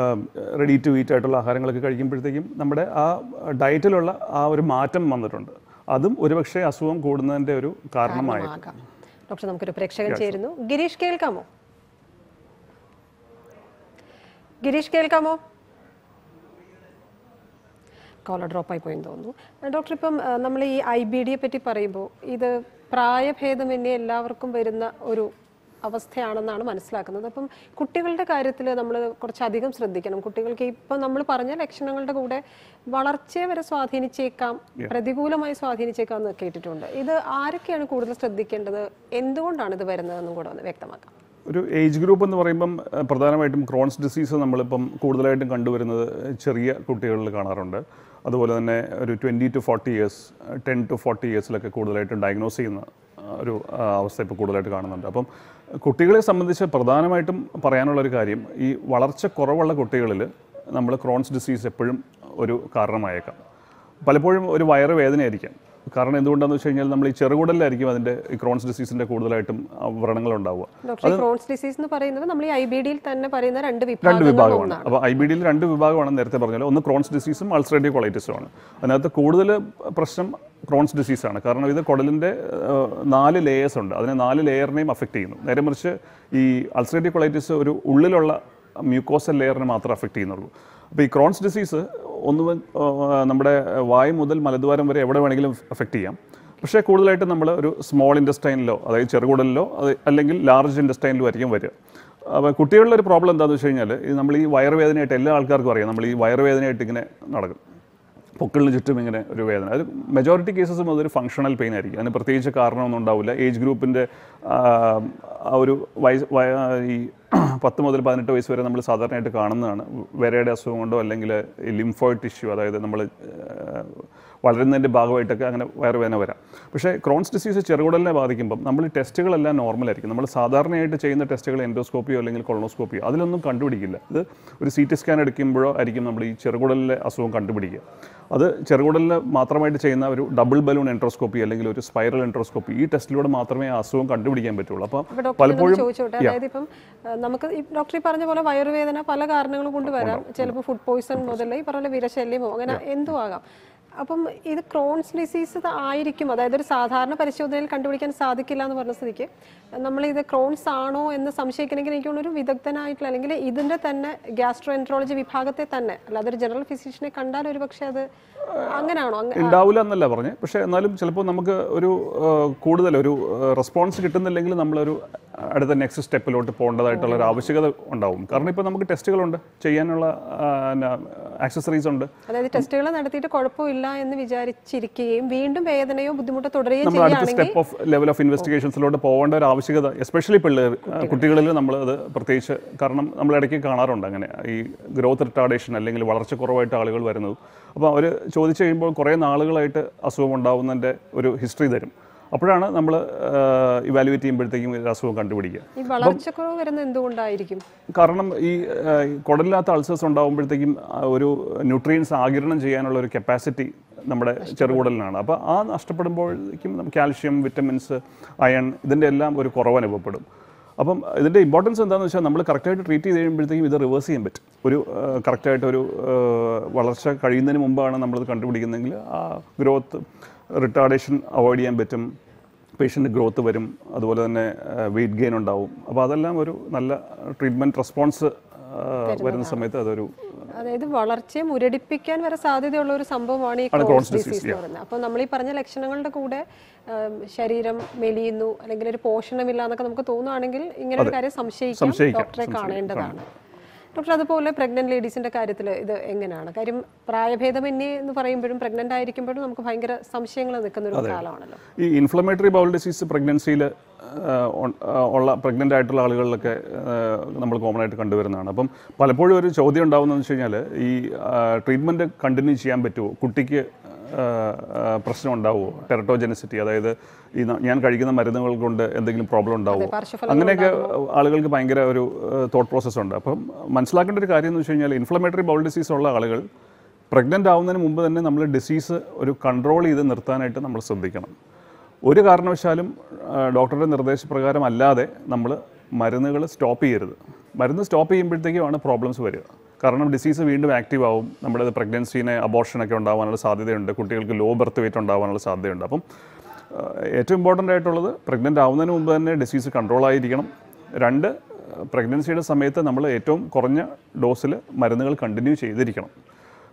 Speaker 2: റെഡി ടു ഈറ്റ് ആയിട്ടുള്ള ആഹാരങ്ങളൊക്കെ കഴിക്കുമ്പോഴത്തേക്കും നമ്മുടെ ആ ഡയറ്റിലുള്ള ആ ഒരു മാറ്റം വന്നിട്ടുണ്ട് അതും ഒരുപക്ഷെ അസുഖം കൂടുന്നതിൻ്റെ ഒരു കാരണമായി
Speaker 1: ആകാം ഡോക്ടർ നമുക്കൊരു പ്രേക്ഷകൻ ചേരുന്നു ഗിരീഷ് കേൾക്കാമോ ഗിരീഷ് കേൾക്കാമോ കോളർ ഡ്രോപ്പ് ആയി പോയെന്ന് തോന്നുന്നു ഡോക്ടർ ഇപ്പം ആ, നമ്മൾ ഈ ഐ ബി ഡിയെ പറ്റി പറയുമ്പോൾ ഇത് പ്രായഭേദമന്യേ എല്ലാവർക്കും വരുന്ന ഒരു അവസ്ഥയാണെന്നാണ് മനസ്സിലാക്കുന്നത് അപ്പം കുട്ടികളുടെ കാര്യത്തിൽ നമ്മൾ കുറച്ചധികം ശ്രദ്ധിക്കണം കുട്ടികൾക്ക് ഇപ്പം നമ്മൾ പറഞ്ഞ ലക്ഷണങ്ങളുടെ കൂടെ വളർച്ചയെ വരെ സ്വാധീനിച്ചേക്കാം പ്രതികൂലമായി സ്വാധീനിച്ചേക്കാം എന്ന് കേട്ടിട്ടുണ്ട് ഇത് ആരൊക്കെയാണ് കൂടുതൽ ശ്രദ്ധിക്കേണ്ടത് എന്തുകൊണ്ടാണ് ഇത് വരുന്നതെന്നും കൂടെ ഒന്ന് വ്യക്തമാക്കാം
Speaker 2: ഒരു ഏജ് ഗ്രൂപ്പ് എന്ന് പറയുമ്പം ഏഹ്, പ്രധാനമായിട്ടും ക്രോൺസ് ഡിസീസ് നമ്മളിപ്പം കൂടുതലായിട്ടും കണ്ടുവരുന്നത് ചെറിയ കുട്ടികളിൽ കാണാറുണ്ട് അതുപോലെ തന്നെ ഒരു twenty to forty years ten to forty ഇയേഴ്സിലൊക്കെ കൂടുതലായിട്ടും ഡയഗ്നോസ് ചെയ്യുന്ന ആ, ഒരു ആ, അവസ്ഥ ഇപ്പോൾ കൂടുതലായിട്ട് കാണുന്നുണ്ട് അപ്പം കുട്ടികളെ സംബന്ധിച്ച് പ്രധാനമായിട്ടും പറയാനുള്ള ഒരു കാര്യം ഈ വളർച്ച കുറവുള്ള കുട്ടികളിൽ നമ്മൾ ക്രോൺസ് ഡിസീസ് എപ്പോഴും ഒരു കാരണമായേക്കാം പലപ്പോഴും ഒരു വയറ് വേദനയായിരിക്കാം കാരണം എന്തുകൊണ്ടാണെന്ന് വെച്ച് കഴിഞ്ഞാൽ നമ്മൾ ഈ ചെറുകുടലിലായിരിക്കും അതിൻ്റെ ഈ ക്രോൺസ് ഡിസീസിൻ്റെ കൂടുതലായിട്ടും ആ, വ്രണങ്ങൾ ഉണ്ടാവുക
Speaker 1: ഡോക്ടർ ക്രോൺസ് ഡിസീസ് എന്ന് പറയുന്നത് നമ്മൾ ഈ ഐ ബി ഡിയിൽ തന്നെ പറയുന്ന രണ്ട്
Speaker 2: രണ്ട്
Speaker 1: വിഭാഗങ്ങൾ
Speaker 2: വിഭാഗമാണ്
Speaker 1: ഒന്നാണ്
Speaker 2: അപ്പോൾ ഐ ബി ഡിയിൽ രണ്ട് വിഭാഗമാണ് നേരത്തെ പറഞ്ഞാൽ ഒന്ന് ക്രോൺസ് ഡിസീസും അൾസറേറ്റീവ് കൊളൈറ്റിസും ആണ് അതിനകത്ത് കൂടുതൽ പ്രശ്നം ക്രോൺസ് ഡിസീസാണ് കാരണം ഇത് കുടലിൻ്റെ ഏഹ്, നാല് ലേയേഴ്സ് ഉണ്ട് അതിനെ നാല് ലെയറിനെയും അഫക്റ്റ് ചെയ്യുന്നു നേരെ മറിച്ച് ഈ അൾസറേറ്റീവ് കൊളൈറ്റിസ് ഒരു ഉള്ളിലുള്ള മ്യൂക്കോസൽ ലെയറിനെ മാത്രമേ അഫക്റ്റ് ചെയ്യുന്നുള്ളൂ അപ്പോൾ ഈ ക്രോൺസ് ഡിസീസ് ഒന്ന് നമ്മുടെ വായു മുതൽ മലദ്വാരം വരെ എവിടെ വേണമെങ്കിലും അഫക്റ്റ് ചെയ്യാം പക്ഷേ കൂടുതലായിട്ട് നമ്മൾ ഒരു സ്മോൾ ഇൻഡസ്റ്റൈനിലോ അതായത് ചെറുകുടലിലോ അത് അല്ലെങ്കിൽ ലാർജ് ഇൻഡസ്റ്റൈനിലോ ആയിരിക്കും വരിക അപ്പോൾ കുട്ടികളുടെ ഒരു പ്രോബ്ലം എന്താണെന്ന് വെച്ച് കഴിഞ്ഞാൽ ഇത് നമ്മൾ ഈ വയറുവേദനയായിട്ട് എല്ലാ ആൾക്കാർക്കും അറിയാം നമ്മൾ ഈ വയറുവേദനയായിട്ട് ഇങ്ങനെ നടക്കും പൊക്കിളിന് ചുറ്റും ഇങ്ങനെ ഒരു വേദന അത് മെജോറിറ്റി കേസസും അതൊരു ഫങ്ഷണൽ പെയിൻ ആയിരിക്കും അതിന് പ്രത്യേകിച്ച് കാരണമൊന്നും ഉണ്ടാവില്ല ഏജ് ഗ്രൂപ്പിൻ്റെ ആ ഒരു വയസ്സ് വയ- ഈ പത്ത് മുതൽ പതിനെട്ട് വയസ്സ് വരെ നമ്മൾ സാധാരണയായിട്ട് കാണുന്നതാണ് വിരയുടെ അസുഖം കൊണ്ടോ അല്ലെങ്കിൽ ലിംഫോയിഡ് ടിഷ്യൂ അതായത് നമ്മൾ വളരുന്നതിൻ്റെ ഭാഗമായിട്ടൊക്കെ അങ്ങനെ വയറുവേദന വരാം പക്ഷേ ക്രോൺസ് ഡിസീസ് ചെറുകുടലിനെ ബാധിക്കുമ്പം നമ്മൾ ഈ ടെസ്റ്റുകളെല്ലാം നോർമലായിരിക്കും നമ്മൾ സാധാരണയായിട്ട് ചെയ്യുന്ന ടെസ്റ്റുകൾ എൻഡോസ്കോപ്പിയോ അല്ലെങ്കിൽ കൊളോസ്കോപ്പിയോ അതിലൊന്നും കണ്ടുപിടിക്കില്ല ഇത് ഒരു സി ടി സ്കാൻ എടുക്കുമ്പോഴോ ആയിരിക്കും നമ്മൾ ഈ ചെറുകുടലിലെ അസുഖം കണ്ടുപിടിക്കുക അത് ചെറുകുടലിന് മാത്രമായിട്ട് ചെയ്യുന്ന ഒരു ഡബിൾ ബലൂൺ എൻട്രോസ്കോപ്പി അല്ലെങ്കിൽ ഒരു സ്പൈറൽ എൻട്രോസ്കോപ്പി ഈ ടെസ്റ്റിലൂടെ മാത്രമേ ആ അസുഖം കണ്ടുപിടിക്കാൻ പറ്റുള്ളൂ അപ്പം
Speaker 1: അപ്പൊ ഡോക്ടർ
Speaker 2: പലപ്പോഴും
Speaker 1: ചോദിച്ചോട്ടെ അതായത് ഇപ്പം ആ, നമുക്ക് ഈ ഡോക്ടർ ഈ പറഞ്ഞ പോലെ വയറുവേദന പല കാരണങ്ങൾ കൊണ്ട് വരാം ചിലപ്പോൾ ഫുഡ് പോയിസൺ മുതൽ ഈ പറഞ്ഞ വിരശല്യമോ അങ്ങനെ എന്തും ആകാം അപ്പം ഇത് ക്രോൺസ് ഡിസീസ് ആയിരിക്കും അതായത് ഒരു സാധാരണ പരിശോധനയിൽ കണ്ടുപിടിക്കാൻ സാധിക്കില്ല എന്ന് പറഞ്ഞ സ്ഥിതിക്ക് നമ്മൾ ഇത് ക്രോൺസ് ആണോ എന്ന് സംശയിക്കണമെങ്കിൽ എനിക്ക് തോന്നുന്നു ഒരു വിദഗ്ധനായിട്ടുള്ള അല്ലെങ്കിൽ ഇതിന്റെ തന്നെ ഗ്യാസ്ട്രോ എൻട്രോളജി വിഭാഗത്തെ തന്നെ അല്ലാതെ ഒരു ജനറൽ ഫിസിഷ്യനെ കണ്ടാൽ ഒരു പക്ഷേ അത് അങ്ങനെയാണോ അങ്ങ-
Speaker 2: ഉണ്ടാവില്ല എന്നല്ല പറഞ്ഞത് പക്ഷേ എന്നാലും ചിലപ്പോൾ നമുക്ക് ഒരു ആ, കൂടുതൽ ഒരു റെസ്പോൺസ് കിട്ടുന്നില്ലെങ്കിൽ നമ്മളൊരു അടുത്ത നെക്സ്റ്റ് സ്റ്റെപ്പിലോട്ട് പോകേണ്ടതായിട്ടുള്ള ഒരു ആവശ്യകത ഉണ്ടാവും കാരണം ഇപ്പോൾ നമുക്ക് ടെസ്റ്റുകളുണ്ട് ചെയ്യാനുള്ള ആക്സസറീസ് ഉണ്ട്
Speaker 1: അതായത് ടെസ്റ്റുകൾ നടത്തിയിട്ട് കുഴപ്പമില്ല എന്ന് വിചാരിച്ചിരിക്കുകയും വീണ്ടും വേദനയോ ബുദ്ധിമുട്ടോ തുടരുകയും
Speaker 2: നമ്മൾ അടുത്ത
Speaker 1: ചെയ്യുകയാണെങ്കിൽ
Speaker 2: സ്റ്റെപ്പ് ഓഫ് ലെവൽ ഓഫ് ഇൻവെസ്റ്റിഗേഷൻസിലോട്ട് പോകേണ്ട ഒരു ആവശ്യകത എസ്പെഷ്യലി പിള്ളേർ കുട്ടികളിൽ നമ്മൾ അത് പ്രത്യേകിച്ച് കാരണം നമ്മൾ ഇടയ്ക്ക് കാണാറുണ്ട് അങ്ങനെ ഈ ഗ്രോത്ത് റിട്ടാർഡേഷൻ അല്ലെങ്കിൽ വളർച്ച കുറവായിട്ട് ആളുകൾ വരുന്നത് അപ്പോൾ അവർ ചോദിച്ചു കഴിയുമ്പോൾ കുറേ നാളുകളായിട്ട് അസുഖം ഉണ്ടാവുന്നതിൻ്റെ ഒരു ഹിസ്റ്ററി തരും അപ്പോഴാണ് നമ്മൾ ഇവാലുവേറ്റ് ചെയ്യുമ്പോഴത്തേക്കും ഇത് അസുഖം കണ്ടുപിടിക്കുക
Speaker 1: ഈ വളർച്ചക്കുറവ് വരുന്നത് എന്തുകൊണ്ടായിരിക്കും
Speaker 2: കാരണം ഈ ആ, ഈ കുടലിനകത്ത് അൾസേഴ്സ് ഉണ്ടാകുമ്പോഴത്തേക്കും ആ, ഒരു ന്യൂട്രിയൻസ് ആകിരണം ചെയ്യാനുള്ള ഒരു കപ്പാസിറ്റി നമ്മുടെ ചെറുകുടലിനാണ് അപ്പോൾ ആ നഷ്ടപ്പെടുമ്പോഴേക്കും കാൽഷ്യം വിറ്റമിൻസ് അയൺ ഇതിൻ്റെ എല്ലാം ഒരു കുറവ് അനുഭവപ്പെടും അപ്പം ഇതിൻ്റെ ഇമ്പോർട്ടൻസ് എന്താണെന്ന് വെച്ചാൽ നമ്മൾ കറക്റ്റായിട്ട് ട്രീറ്റ് ചെയ്ത് കഴിയുമ്പോഴത്തേക്കും ഇത് റിവേഴ്സ് ചെയ്യാൻ പറ്റും ഒരു കറക്റ്റായിട്ട് ഒരു ആ, വളർച്ച കഴിയുന്നതിന് മുമ്പാണ് നമ്മളിത് കണ്ടുപിടിക്കുന്നതെങ്കിൽ ആ ഗ്രോത്ത് റിട്ടാർഡേഷൻ അവോയ്ഡ് ചെയ്യാൻ പറ്റും പേഷ്യൻ്റ് ഗ്രോത്ത് വരും അതുപോലെ തന്നെ വെയിറ്റ് ഗെയിൻ ഉണ്ടാവും അപ്പോൾ അതെല്ലാം ഒരു നല്ല ട്രീറ്റ്മെൻറ്റ് റെസ്പോൺസ് വരുന്ന സമയത്ത് അതൊരു
Speaker 1: അതായത് വളർച്ചയെ മുരടിപ്പിക്കാൻ വരെ സാധ്യതയുള്ള ഒരു സംഭവമാണ് ഈ
Speaker 2: ആണ്
Speaker 1: ക്രോൺസ്
Speaker 2: Crohn's
Speaker 1: ഡിസീസ് എന്ന് പറയുന്നത് അപ്പോൾ നമ്മൾ ഈ പറഞ്ഞ ലക്ഷണങ്ങളുടെ കൂടെ ഉം, ശരീരം മെലിയുന്നു അല്ലെങ്കിൽ ഒരു പോഷണമില്ല എന്നൊക്കെ നമുക്ക് തോന്നുകയാണെങ്കിൽ ഇങ്ങനെ ഒരു കാര്യം സംശയിക്കാം
Speaker 2: സംശയിക്കാം,
Speaker 1: ഡോക്ടറെ കാണേണ്ടതാണ് ഡോക്ടർ അതുപോലെ പ്രഗ്നന്റ് ലേഡീസിന്റെ കാര്യത്തിൽ ഇത് എങ്ങനെയാണ് കാര്യം പ്രായഭേദമന്യേ എന്ന് പറയുമ്പോഴും പ്രഗ്നന്റ് ആയിരിക്കുമ്പോഴും നമുക്ക് ഭയങ്കര സംശയങ്ങൾ നിൽക്കുന്ന ഒരു കാലമാണല്ലോ
Speaker 2: ഈ ഇൻഫ്ലമേറ്ററി ബൗൾ ഡിസീസ് പ്രഗ്നൻസിയിൽ ഉള്ള പ്രഗ്നൻ്റ് ആയിട്ടുള്ള ആളുകളിലൊക്കെ നമ്മൾ കോമൺ ആയിട്ട് കണ്ടുവരുന്നതാണ് അപ്പം പലപ്പോഴും ഒരു ചോദ്യം ഉണ്ടാകുന്നതെന്ന് വെച്ച് കഴിഞ്ഞാൽ ഈ ട്രീറ്റ്മെൻറ്റ് കണ്ടിന്യൂ ചെയ്യാൻ പറ്റുമോ കുട്ടിക്ക് ആ, ആ, പ്രശ്നം ഉണ്ടാവുമോ ടെറട്ടോജെനിസിറ്റി അതായത് ഈ ന- ഞാൻ കഴിക്കുന്ന മരുന്നുകൾ കൊണ്ട് എന്തെങ്കിലും പ്രോബ്ലം ഉണ്ടാവുമോ
Speaker 1: പാർശ്വഫലങ്ങൾ
Speaker 2: അങ്ങനെയൊക്കെ ആളുകൾക്ക് ഭയങ്കര ഒരു തോട്ട് പ്രോസസ്സ് ഉണ്ട് അപ്പം മനസ്സിലാക്കേണ്ട ഒരു കാര്യം എന്ന് വെച്ച് കഴിഞ്ഞാൽ ഇൻഫ്ലമേറ്ററി ബൗൾ ഡിസീസ് ഉള്ള ആളുകൾ പ്രഗ്നൻ്റ് ആവുന്നതിന് മുമ്പ് തന്നെ നമ്മൾ ഡിസീസ് ഒരു കൺട്രോൾ ചെയ്ത് നിർത്താനായിട്ട് നമ്മൾ ശ്രദ്ധിക്കണം ഒരു കാരണവശാലും ആ, ഡോക്ടറുടെ നിർദ്ദേശപ്രകാരം അല്ലാതെ നമ്മൾ മരുന്നുകൾ സ്റ്റോപ്പ് ചെയ്യരുത് മരുന്ന് സ്റ്റോപ്പ് ചെയ്യുമ്പോഴത്തേക്കുമാണ് പ്രോബ്ലംസ് വരിക കാരണം ഡിസീസ് വീണ്ടും ആക്റ്റീവ് ആവും നമ്മുടെ പ്രഗ്നൻസീനെ അബോർഷനൊക്കെ ഉണ്ടാവാനുള്ള സാധ്യതയുണ്ട് കുട്ടികൾക്ക് ലോ ബർത്ത് വെയിറ്റ് ഉണ്ടാവാനുള്ള സാധ്യതയുണ്ട് അപ്പം ആ, ഏറ്റവും ഇമ്പോർട്ടൻ്റ് ആയിട്ടുള്ളത് പ്രഗ്നൻ്റ് ആവുന്നതിന് മുമ്പ് തന്നെ ഡിസീസ് കൺട്രോൾ ആയിരിക്കണം രണ്ട് പ്രഗ്നൻസിയുടെ സമയത്ത് നമ്മൾ ഏറ്റവും കുറഞ്ഞ ഡോസിൽ മരുന്നുകൾ കണ്ടിന്യൂ ചെയ്തിരിക്കണം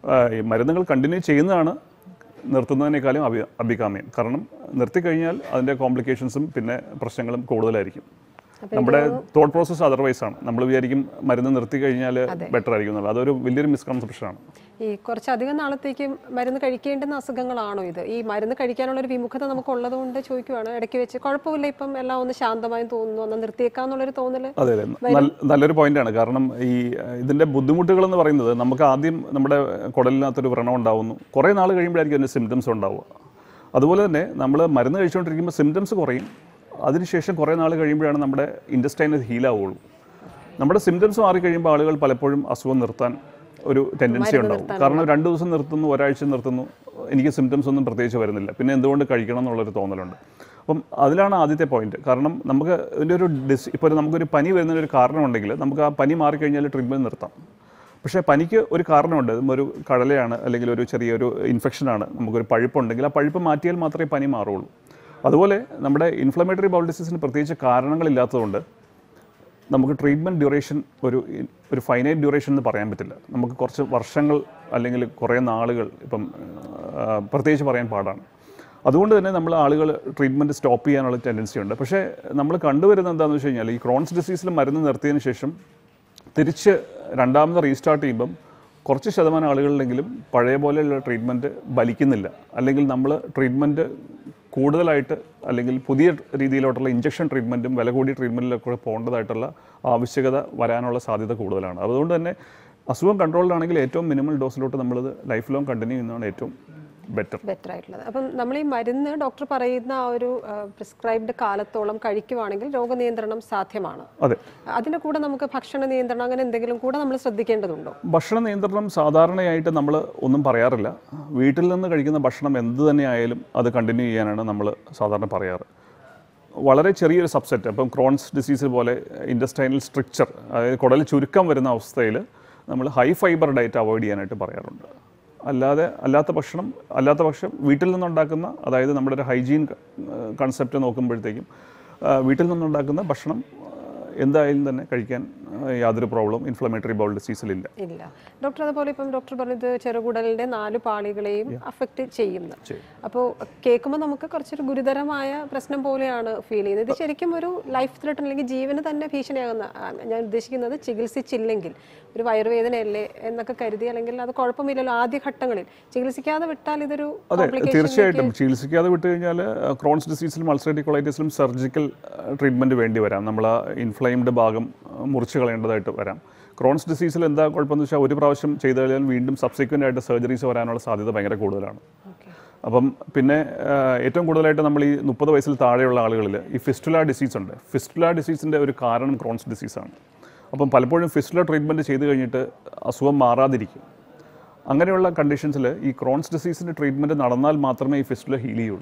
Speaker 2: ആ, ഈ മരുന്നുകൾ കണ്ടിന്യൂ ചെയ്യുന്നതാണ് നിർത്തുന്നതിനേക്കാളും അഭി അഭികാമ്യം കാരണം നിർത്തിക്കഴിഞ്ഞാൽ അതിൻ്റെ കോംപ്ലിക്കേഷൻസും പിന്നെ പ്രശ്നങ്ങളും കൂടുതലായിരിക്കും നമ്മുടെ തോട്ട് പ്രോസസ്സ് അതർവൈസ് ആണ് നമ്മൾ വിചാരിക്കും മരുന്ന് നിർത്തി കഴിഞ്ഞാൽ ബെറ്റർ ആയിരിക്കും എന്നുള്ളത് അതൊരു വലിയൊരു മിസ്കൺസെപ്ഷനാണ്
Speaker 1: ഈ കുറച്ചധികം നാളത്തേക്ക് മരുന്ന് കഴിക്കേണ്ടുന്ന അസുഖങ്ങളാണോ ഇത് ഈ മരുന്ന് കഴിക്കാനുള്ള ഒരു വിമുഖത നമുക്ക് ഉള്ളതുകൊണ്ട് ചോദിക്കുവാണ് ഇടയ്ക്ക് വെച്ച് കുഴപ്പമില്ല ഇപ്പം എല്ലാം ഒന്ന് ശാന്തമായി തോന്നുന്നു ഒന്ന് നിർത്തിയേക്കാന്നുള്ളൊരു തോന്നല്
Speaker 2: അതെ അതെ നല്ല- നല്ലൊരു പോയിന്റാണ് കാരണം ഈ അഹ്, ഇതിന്റെ ബുദ്ധിമുട്ടുകൾ എന്ന് പറയുന്നത് നമുക്ക് ആദ്യം നമ്മുടെ കുടലിനകത്തൊരു വ്രണം ഉണ്ടാവുന്നു കുറേ നാൾ കഴിയുമ്പോഴായിരിക്കും അതിന് സിംറ്റംസ് ഉണ്ടാവുക അതുപോലെ തന്നെ നമ്മൾ മരുന്ന് കഴിച്ചുകൊണ്ടിരിക്കുമ്പോൾ സിംറ്റംസ് കുറയും അതിനുശേഷം കുറേ നാൾ കഴിയുമ്പോഴാണ് നമ്മുടെ ഇൻഡസ്റ്റൈൻ ഹീലാവുള്ളൂ നമ്മുടെ സിംറ്റംസ് മാറി കഴിയുമ്പോൾ ആളുകൾ പലപ്പോഴും അസുഖം നിർത്താൻ ഒരു ടെൻഡൻസി ഉണ്ടാവും കാരണം രണ്ട് ദിവസം നിർത്തുന്നു ഒരാഴ്ച നിർത്തുന്നു എനിക്ക് സിംറ്റംസ് ഒന്നും പ്രത്യേകിച്ച് വരുന്നില്ല പിന്നെ എന്തുകൊണ്ട് കഴിക്കണം എന്നുള്ളൊരു തോന്നലുണ്ട് അപ്പം അതിലാണ് ആദ്യത്തെ പോയിന്റ് കാരണം നമുക്ക് ഇതിൻ്റെ ഒരു ഡിസ് ഇപ്പോൾ നമുക്കൊരു പനി വരുന്നതിന് ഒരു കാരണമുണ്ടെങ്കിൽ നമുക്ക് ആ പനി മാറിക്കഴിഞ്ഞാൽ ട്രീറ്റ്മെൻറ്റ് നിർത്താം പക്ഷേ പനിക്ക് ഒരു കാരണമുണ്ട് ഇതും ഒരു കടലയാണ് അല്ലെങ്കിൽ ഒരു ചെറിയൊരു ഇൻഫെക്ഷനാണ് നമുക്കൊരു പഴുപ്പുണ്ടെങ്കിൽ ആ പഴുപ്പ് മാറ്റിയാൽ മാത്രമേ പനി മാറുള്ളൂ അതുപോലെ നമ്മുടെ ഇൻഫ്ലമേറ്ററി ബൗൾ ഡിസീസിന് പ്രത്യേകിച്ച് കാരണങ്ങളില്ലാത്തതുകൊണ്ട് നമുക്ക് ട്രീറ്റ്മെൻറ്റ് ഡ്യൂറേഷൻ ഒരു ഒരു ഫൈനൈറ്റ് ഡ്യൂറേഷൻ എന്ന് പറയാൻ പറ്റില്ല നമുക്ക് കുറച്ച് വർഷങ്ങൾ അല്ലെങ്കിൽ കുറേ നാളുകൾ ഇപ്പം ആ, പ്രത്യേകിച്ച് പറയാൻ പാടാണ് അതുകൊണ്ട് തന്നെ നമ്മൾ ആളുകൾ ട്രീറ്റ്മെൻറ്റ് സ്റ്റോപ്പ് ചെയ്യാനുള്ള ടെൻഡൻസി ഉണ്ട് പക്ഷേ നമ്മൾ കണ്ടുവരുന്നത് എന്താണെന്ന് വെച്ച് കഴിഞ്ഞാൽ ഈ ക്രോൺസ് ഡിസീസിൽ മരുന്ന് നിർത്തിയതിന് ശേഷം തിരിച്ച് രണ്ടാമത് റീസ്റ്റാർട്ട് ചെയ്യുമ്പം കുറച്ച് ശതമാനം ആളുകളിലെങ്കിലും പഴയ പോലെയുള്ള ട്രീറ്റ്മെൻറ്റ് ബലിക്കുന്നില്ല അല്ലെങ്കിൽ നമ്മൾ ട്രീറ്റ്മെൻറ്റ് കൂടുതലായിട്ട് അല്ലെങ്കിൽ പുതിയ രീതിയിലോട്ടുള്ള ഇഞ്ചക്ഷൻ ട്രീറ്റ്മെൻറ്റും വില കൂടിയ ട്രീറ്റ്മെൻറ്റിലൊക്കെ പോകേണ്ടതായിട്ടുള്ള ആവശ്യകത വരാനുള്ള സാധ്യത കൂടുതലാണ് അതുകൊണ്ട് തന്നെ അസുഖം കൺട്രോളിലാണെങ്കിൽ ഏറ്റവും മിനിമൽ ഡോസിലോട്ട് നമ്മളത് ലൈഫ് ലോങ് കണ്ടിന്യൂ ചെയ്യുന്നതാണ് ഏറ്റവും ബെറ്റർ
Speaker 1: ബെറ്റർ ആയിട്ടുള്ളത് അപ്പം നമ്മൾ ഈ മരുന്ന് ഡോക്ടർ പറയുന്ന ആ ഒരു പ്രിസ്ക്രൈബ്ഡ് കാലത്തോളം കഴിക്കുവാണെങ്കിൽ രോഗനിയന്ത്രണം സാധ്യമാണ്
Speaker 2: അതെ
Speaker 1: അതിന്റെ കൂടെ നമുക്ക് ഭക്ഷണ നിയന്ത്രണം അങ്ങനെ എന്തെങ്കിലും കൂടെ നമ്മൾ ശ്രദ്ധിക്കേണ്ടതുണ്ടോ
Speaker 2: ഭക്ഷണ നിയന്ത്രണം സാധാരണയായിട്ട് നമ്മൾ ഒന്നും പറയാറില്ല വീട്ടിൽ നിന്ന് കഴിക്കുന്ന ഭക്ഷണം എന്ത് തന്നെ ആയാലും അത് കണ്ടിന്യൂ ചെയ്യാനാണ് നമ്മൾ സാധാരണ പറയാറ് വളരെ ചെറിയൊരു സബ്സെറ്റ് അപ്പം ക്രോൺസ് ഡിസീസ് പോലെ ഇൻഡസ്റ്റൈനൽ സ്ട്രിക്ചർ അതായത് കുടൽ ചുരുക്കം വരുന്ന അവസ്ഥയിൽ നമ്മൾ ഹൈ ഫൈബർ ഡയറ്റ് അവോയ്ഡ് ചെയ്യാനായിട്ട് പറയാറുണ്ട് അല്ലാതെ അല്ലാത്ത ഭക്ഷണം അല്ലാത്ത പക്ഷം വീട്ടിൽ നിന്നുണ്ടാക്കുന്ന അതായത് നമ്മുടെ ഒരു ഹൈജീൻ കൺസെപ്റ്റ് നോക്കുമ്പോഴത്തേക്കും ആ, വീട്ടിൽ നിന്നുണ്ടാക്കുന്ന ഭക്ഷണം ആ, എന്തായാലും തന്നെ കഴിക്കാൻ ആ, യാതൊരു പ്രോബ്ലം ഇൻഫ്ലമേറ്ററി ബൗൾ ഡിസീസിലില്ല
Speaker 1: ഇല്ല ഡോക്ടർ അതുപോലെ ഇപ്പം ഡോക്ടർ പറഞ്ഞത് ചെറുകുടലിന്റെ നാല് പാളികളെയും അഫക്റ്റ് ചെയ്യുന്നു
Speaker 2: ചെയ്യും.
Speaker 1: അപ്പോൾ കേൾക്കുമ്പോൾ നമുക്ക് കുറച്ചൊരു ഗുരുതരമായ പ്രശ്നം പോലെയാണ് ഫീൽ ചെയ്യുന്നത് ഇത് ശരിക്കും ഒരു ലൈഫ് ത്രെട്ടൺ അല്ലെങ്കിൽ ജീവന് തന്നെ ഭീഷണിയാകുന്ന ആ, ഞാൻ ഉദ്ദേശിക്കുന്നത് ചികിത്സിച്ചില്ലെങ്കിൽ ഒരു വയറുവേദനയല്ലേ എന്നൊക്കെ കരുതി അല്ലെങ്കിൽ അത് കുഴപ്പമില്ലല്ലോ ആദ്യ ഘട്ടങ്ങളിൽ ചികിത്സിക്കാതെ വിട്ടാൽ ഇതൊരു
Speaker 2: അതെ
Speaker 1: complication
Speaker 2: തീർച്ചയായിട്ടും ചികിത്സിക്കാതെ വിട്ട് കഴിഞ്ഞാൽ ക്രോൺസ് ഡിസീസിലും അൾസറേറ്റീവ് കൊളൈറ്റിസിലും സർജിക്കൽ ട്രീറ്റ്മെൻറ്റ് വേണ്ടി വരാം നമ്മൾ ആ ഇൻഫ്ലൈംഡ് ഭാഗം ആ, മുറിച്ച് കളയേണ്ടതായിട്ട് വരാം ക്രോൺസ് ഡിസീസിൽ എന്താ കുഴപ്പമെന്ന് വെച്ചാൽ ഒരു പ്രാവശ്യം ചെയ്ത് കഴിഞ്ഞാൽ വീണ്ടും സബ്സിക്വൻ്റ് ആയിട്ട് സർജറീസ് വരാനുള്ള സാധ്യത ഭയങ്കര കൂടുതലാണ്
Speaker 1: Okay.
Speaker 2: അപ്പം പിന്നെ ആ, ഏറ്റവും കൂടുതലായിട്ട് നമ്മൾ ഈ മുപ്പത് വയസ്സിൽ താഴെയുള്ള ആളുകളിൽ ഈ ഫിസ്റ്റുല ഡിസീസ് ഉണ്ട് ഫിസ്റ്റുല ഡിസീസിൻ്റെ ഒരു കാരണം ക്രോൺസ് ഡിസീസാണ് അപ്പം പലപ്പോഴും ഫിസ്റ്റുല ട്രീറ്റ്മെൻറ്റ് ചെയ്ത് കഴിഞ്ഞിട്ട് അസുഖം മാറാതിരിക്കും അങ്ങനെയുള്ള കണ്ടീഷൻസിൽ ഈ ക്രോൺസ് ഡിസീസിൻ്റെ ട്രീറ്റ്മെൻറ്റ് നടന്നാൽ മാത്രമേ ഈ ഫിസ്റ്റുല ഹീൽ ചെയ്യുള്ളൂ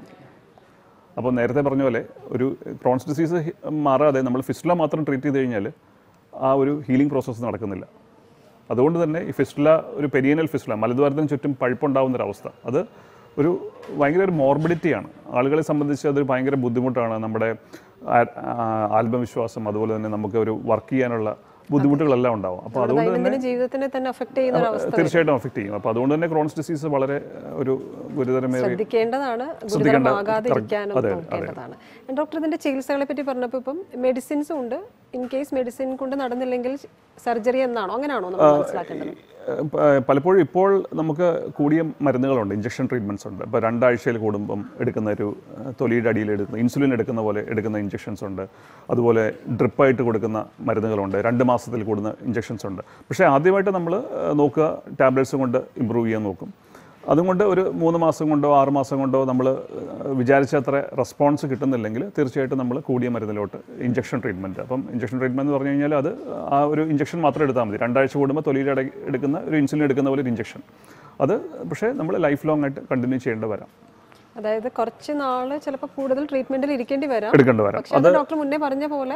Speaker 2: അപ്പോൾ നേരത്തെ പറഞ്ഞ പോലെ ഒരു ക്രോൺസ് ഡിസീസ് ഹി- മാറാതെ നമ്മൾ ഫിസ്റ്റുല മാത്രം ട്രീറ്റ് ചെയ്ത് കഴിഞ്ഞാൽ ആ ഒരു ഹീലിംഗ് പ്രോസസ്സ് നടക്കുന്നില്ല അതുകൊണ്ട് തന്നെ ഈ ഫിസ്റ്റുല ഒരു പെരിയനൽ ഫിസ്റ്റുല മലദ്വാരത്തിന് ചുറ്റും പഴുപ്പുണ്ടാകുന്ന ഒരു അവസ്ഥ അത് ഒരു ഭയങ്കര ഒരു മോർബിഡിറ്റിയാണ് ആളുകളെ സംബന്ധിച്ച് അതൊരു ഭയങ്കര ബുദ്ധിമുട്ടാണ് നമ്മുടെ ആ- ആ- ആത്മവിശ്വാസം അതുപോലെ തന്നെ നമുക്ക് ഒരു വർക്ക് ചെയ്യാനുള്ള ബുദ്ധിമുട്ടുകളെല്ലാം ഉണ്ടാവും അപ്പോൾ അതുകൊണ്ട് തന്നെ
Speaker 1: ദൈനംദിന ജീവിതത്തിനെ തന്നെ അഫക്ട് ചെയ്യുന്ന ഒരു അവസ്ഥ
Speaker 2: തീർച്ചയായിട്ടും അഫക്റ്റ് ചെയ്യും അപ്പോൾ അതുകൊണ്ട് തന്നെ ക്രോൺസ് ഡിസീസ് വളരെ ഏഹ്, ഒരു ഗുരുതരമേറിയ
Speaker 1: ശ്രദ്ധിക്കേണ്ടതാണ്
Speaker 2: ശ്രദ്ധിക്കേണ്ട-
Speaker 1: ഗുരുതരമാകാതിരിക്കാനും
Speaker 2: അതെ, അതെ.
Speaker 1: നോക്കേണ്ടതാണ് ഡോക്ടർ ഇതിന്റെ ചികിത്സകളെ പറ്റി പറഞ്ഞപ്പോൾ ഇപ്പം മെഡിസിൻസും ഉണ്ട് ഇൻ കേസ് മെഡിസിൻ കൊണ്ട് നടന്നില്ലെങ്കിൽ സർജറി എന്നാണോ അങ്ങനെയാണോ നമ്മൾ മനസ്സിലാക്കേണ്ടത്
Speaker 2: ഏഹ് പ- പലപ്പോഴും ഇപ്പോൾ നമുക്ക് കൂടിയ മരുന്നുകളുണ്ട് ഇഞ്ചക്ഷൻ ട്രീറ്റ്മെൻറ്റ്സ് ഉണ്ട് ഇപ്പോൾ രണ്ടാഴ്ചയിൽ കൂടുമ്പം എടുക്കുന്ന ഒരു ഏഹ്, തൊലിയുടെ അടിയിൽ എടുക്കുന്ന ഇൻസുലിൻ എടുക്കുന്ന പോലെ എടുക്കുന്ന ഇഞ്ചക്ഷൻസ് ഉണ്ട് അതുപോലെ ഡ്രിപ്പായിട്ട് കൊടുക്കുന്ന മരുന്നുകളുണ്ട് രണ്ട് മാസത്തിൽ കൂടുന്ന ഇഞ്ചക്ഷൻസ് ഉണ്ട് പക്ഷേ ആദ്യമായിട്ട് നമ്മൾ നോക്കുക ടാബ്ലറ്റ്സ് കൊണ്ട് ഇമ്പ്രൂവ് ചെയ്യാൻ നോക്കും അതുകൊണ്ട് ഒരു മൂന്ന് മാസം കൊണ്ടോ ആറ് മാസം കൊണ്ടോ നമ്മൾ വിചാരിച്ച അത്ര റെസ്പോൺസ് കിട്ടുന്നില്ലെങ്കിൽ തീർച്ചയായിട്ടും നമ്മൾ കൂടിയ മരുന്നിലോട്ട് ഇഞ്ചക്ഷൻ ട്രീറ്റ്മെൻറ്റ് അപ്പം ഇഞ്ചക്ഷൻ ട്രീറ്റ്മെൻറ്റ് എന്ന് പറഞ്ഞു കഴിഞ്ഞാൽ അത് ആ ഒരു ഇഞ്ചക്ഷൻ മാത്രം എടുത്താൽ മതി രണ്ടാഴ്ച കൂടുമ്പോൾ തൊലിയിൽ അട- എടുക്കുന്ന ഒരു ഇൻസുലിൻ എടുക്കുന്ന പോലെ ഒരു ഇഞ്ചക്ഷൻ അത് പക്ഷേ നമ്മൾ ലൈഫ് ലോങ് ആയിട്ട് കണ്ടിന്യൂ ചെയ്യേണ്ടി വരാം
Speaker 1: അതായത് കുറച്ച് നാള് ചിലപ്പോൾ കൂടുതൽ ട്രീറ്റ്മെന്റിൽ ഇരിക്കേണ്ടി വരാം
Speaker 2: എടുക്കേണ്ടി വരാം
Speaker 1: പക്ഷെ അത് ഡോക്ടർ മുന്നേ പറഞ്ഞ പോലെ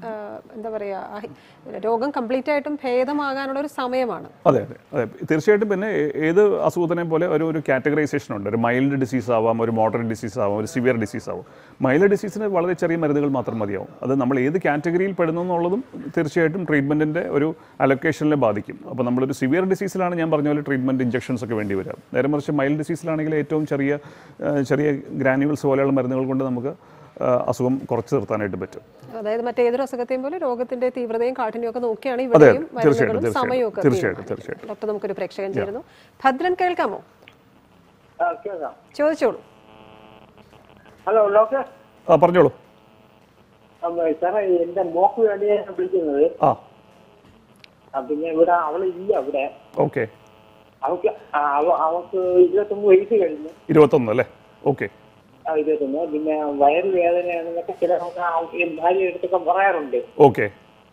Speaker 1: ആ, എന്താ പറയുക രോഗം കംപ്ലീറ്റ് ആയിട്ടും ഭേദമാകാനുള്ള ഒരു സമയമാണ്
Speaker 2: അതെ അതെ അതെ തീർച്ചയായിട്ടും പിന്നെ ഏ- ഏത് അസുഖത്തിനെ പോലെ ഒരു ഒരു കാറ്റഗറൈസേഷൻ ഉണ്ട് ഒരു മൈൽഡ് ഡിസീസ് ആവാം ഒരു മോഡറേറ്റ് ഡിസീസ് ആവാം ഒരു സിവിയർ ഡിസീസ് ആവും മൈൽഡ് ഡിസീസിന് വളരെ ചെറിയ മരുന്നുകൾ മാത്രം മതിയാവും അത് നമ്മൾ ഏത് കാറ്റഗറിയിൽ പെടുന്നു എന്നുള്ളതും തീർച്ചയായിട്ടും ട്രീറ്റ്മെൻറ്റിൻ്റെ ഒരു അലൊക്കേഷനിലെ ബാധിക്കും അപ്പോൾ നമ്മളൊരു സിവിയർ ഡിസീസിലാണ് ഞാൻ പറഞ്ഞ പോലെ ട്രീറ്റ്മെൻറ്റ് ഇഞ്ചക്ഷൻസ് ഒക്കെ വേണ്ടി വരാം നേരെ മറിച്ച് മൈൽഡ് ഡിസീസിലാണെങ്കിൽ ഏറ്റവും ചെറിയ ആ, ചെറിയ ഗ്രാനുവൽസ് പോലെയുള്ള മരുന്നുകൾ കൊണ്ട് നമുക്ക് ആ, അസുഖം കുറച്ച് നിർത്താനായിട്ട് പറ്റും
Speaker 1: അതായത് മറ്റേതൊരു അസുഖത്തെയും പോലെ രോഗത്തിന്റെ തീവ്രതയും കാഠിന്യവും ഒക്കെ നോക്കിയാണ്
Speaker 2: അതെ,
Speaker 1: ഇവിടെയും
Speaker 2: തീർച്ചയായിട്ടും,
Speaker 1: മരുന്നുകളും
Speaker 2: തീർച്ചയായിട്ടും,
Speaker 1: സമയവും ഒക്കെ
Speaker 2: തീർച്ചയായിട്ടും,
Speaker 1: തീരുമാനിക്കുന്നത്.
Speaker 2: തീർച്ചയായിട്ടും.
Speaker 1: ഡോക്ടർ നമുക്കൊരു പ്രേക്ഷകൻ ചേരുന്നു ഭദ്രൻ കേൾക്കാമോ
Speaker 3: ആ, കേൾക്കാം.
Speaker 1: ചോദിച്ചോളൂ
Speaker 3: ഹലോ ഡോക്ടർ
Speaker 2: ആ പറഞ്ഞോളൂ
Speaker 3: അപ്പൊ സാറേ എന്റെ മോക്ക് വേണ്ടിയാണ് വിളിക്കുന്നത്
Speaker 2: ആ
Speaker 3: ആ, പിന്നെ ഇവിടെ അവളില്ല ഇവിടെ
Speaker 2: ഓക്കെ
Speaker 3: അവക്ക് ആ, അവ- അവക്ക് ഇരുപത്തൊന്ന് വയസ്സ് കഴിഞ്ഞു
Speaker 2: ഇരുപത്തൊന്ന് അല്ലേ ഓക്കെ
Speaker 3: ആ, ഇരുപത്തൊന്ന് പിന്നെ വയറ് വേദനയാണെന്നൊക്കെ ചില ഭാര്യ അടുത്തൊക്കെ പറയാറുണ്ട്
Speaker 2: ഓക്കെ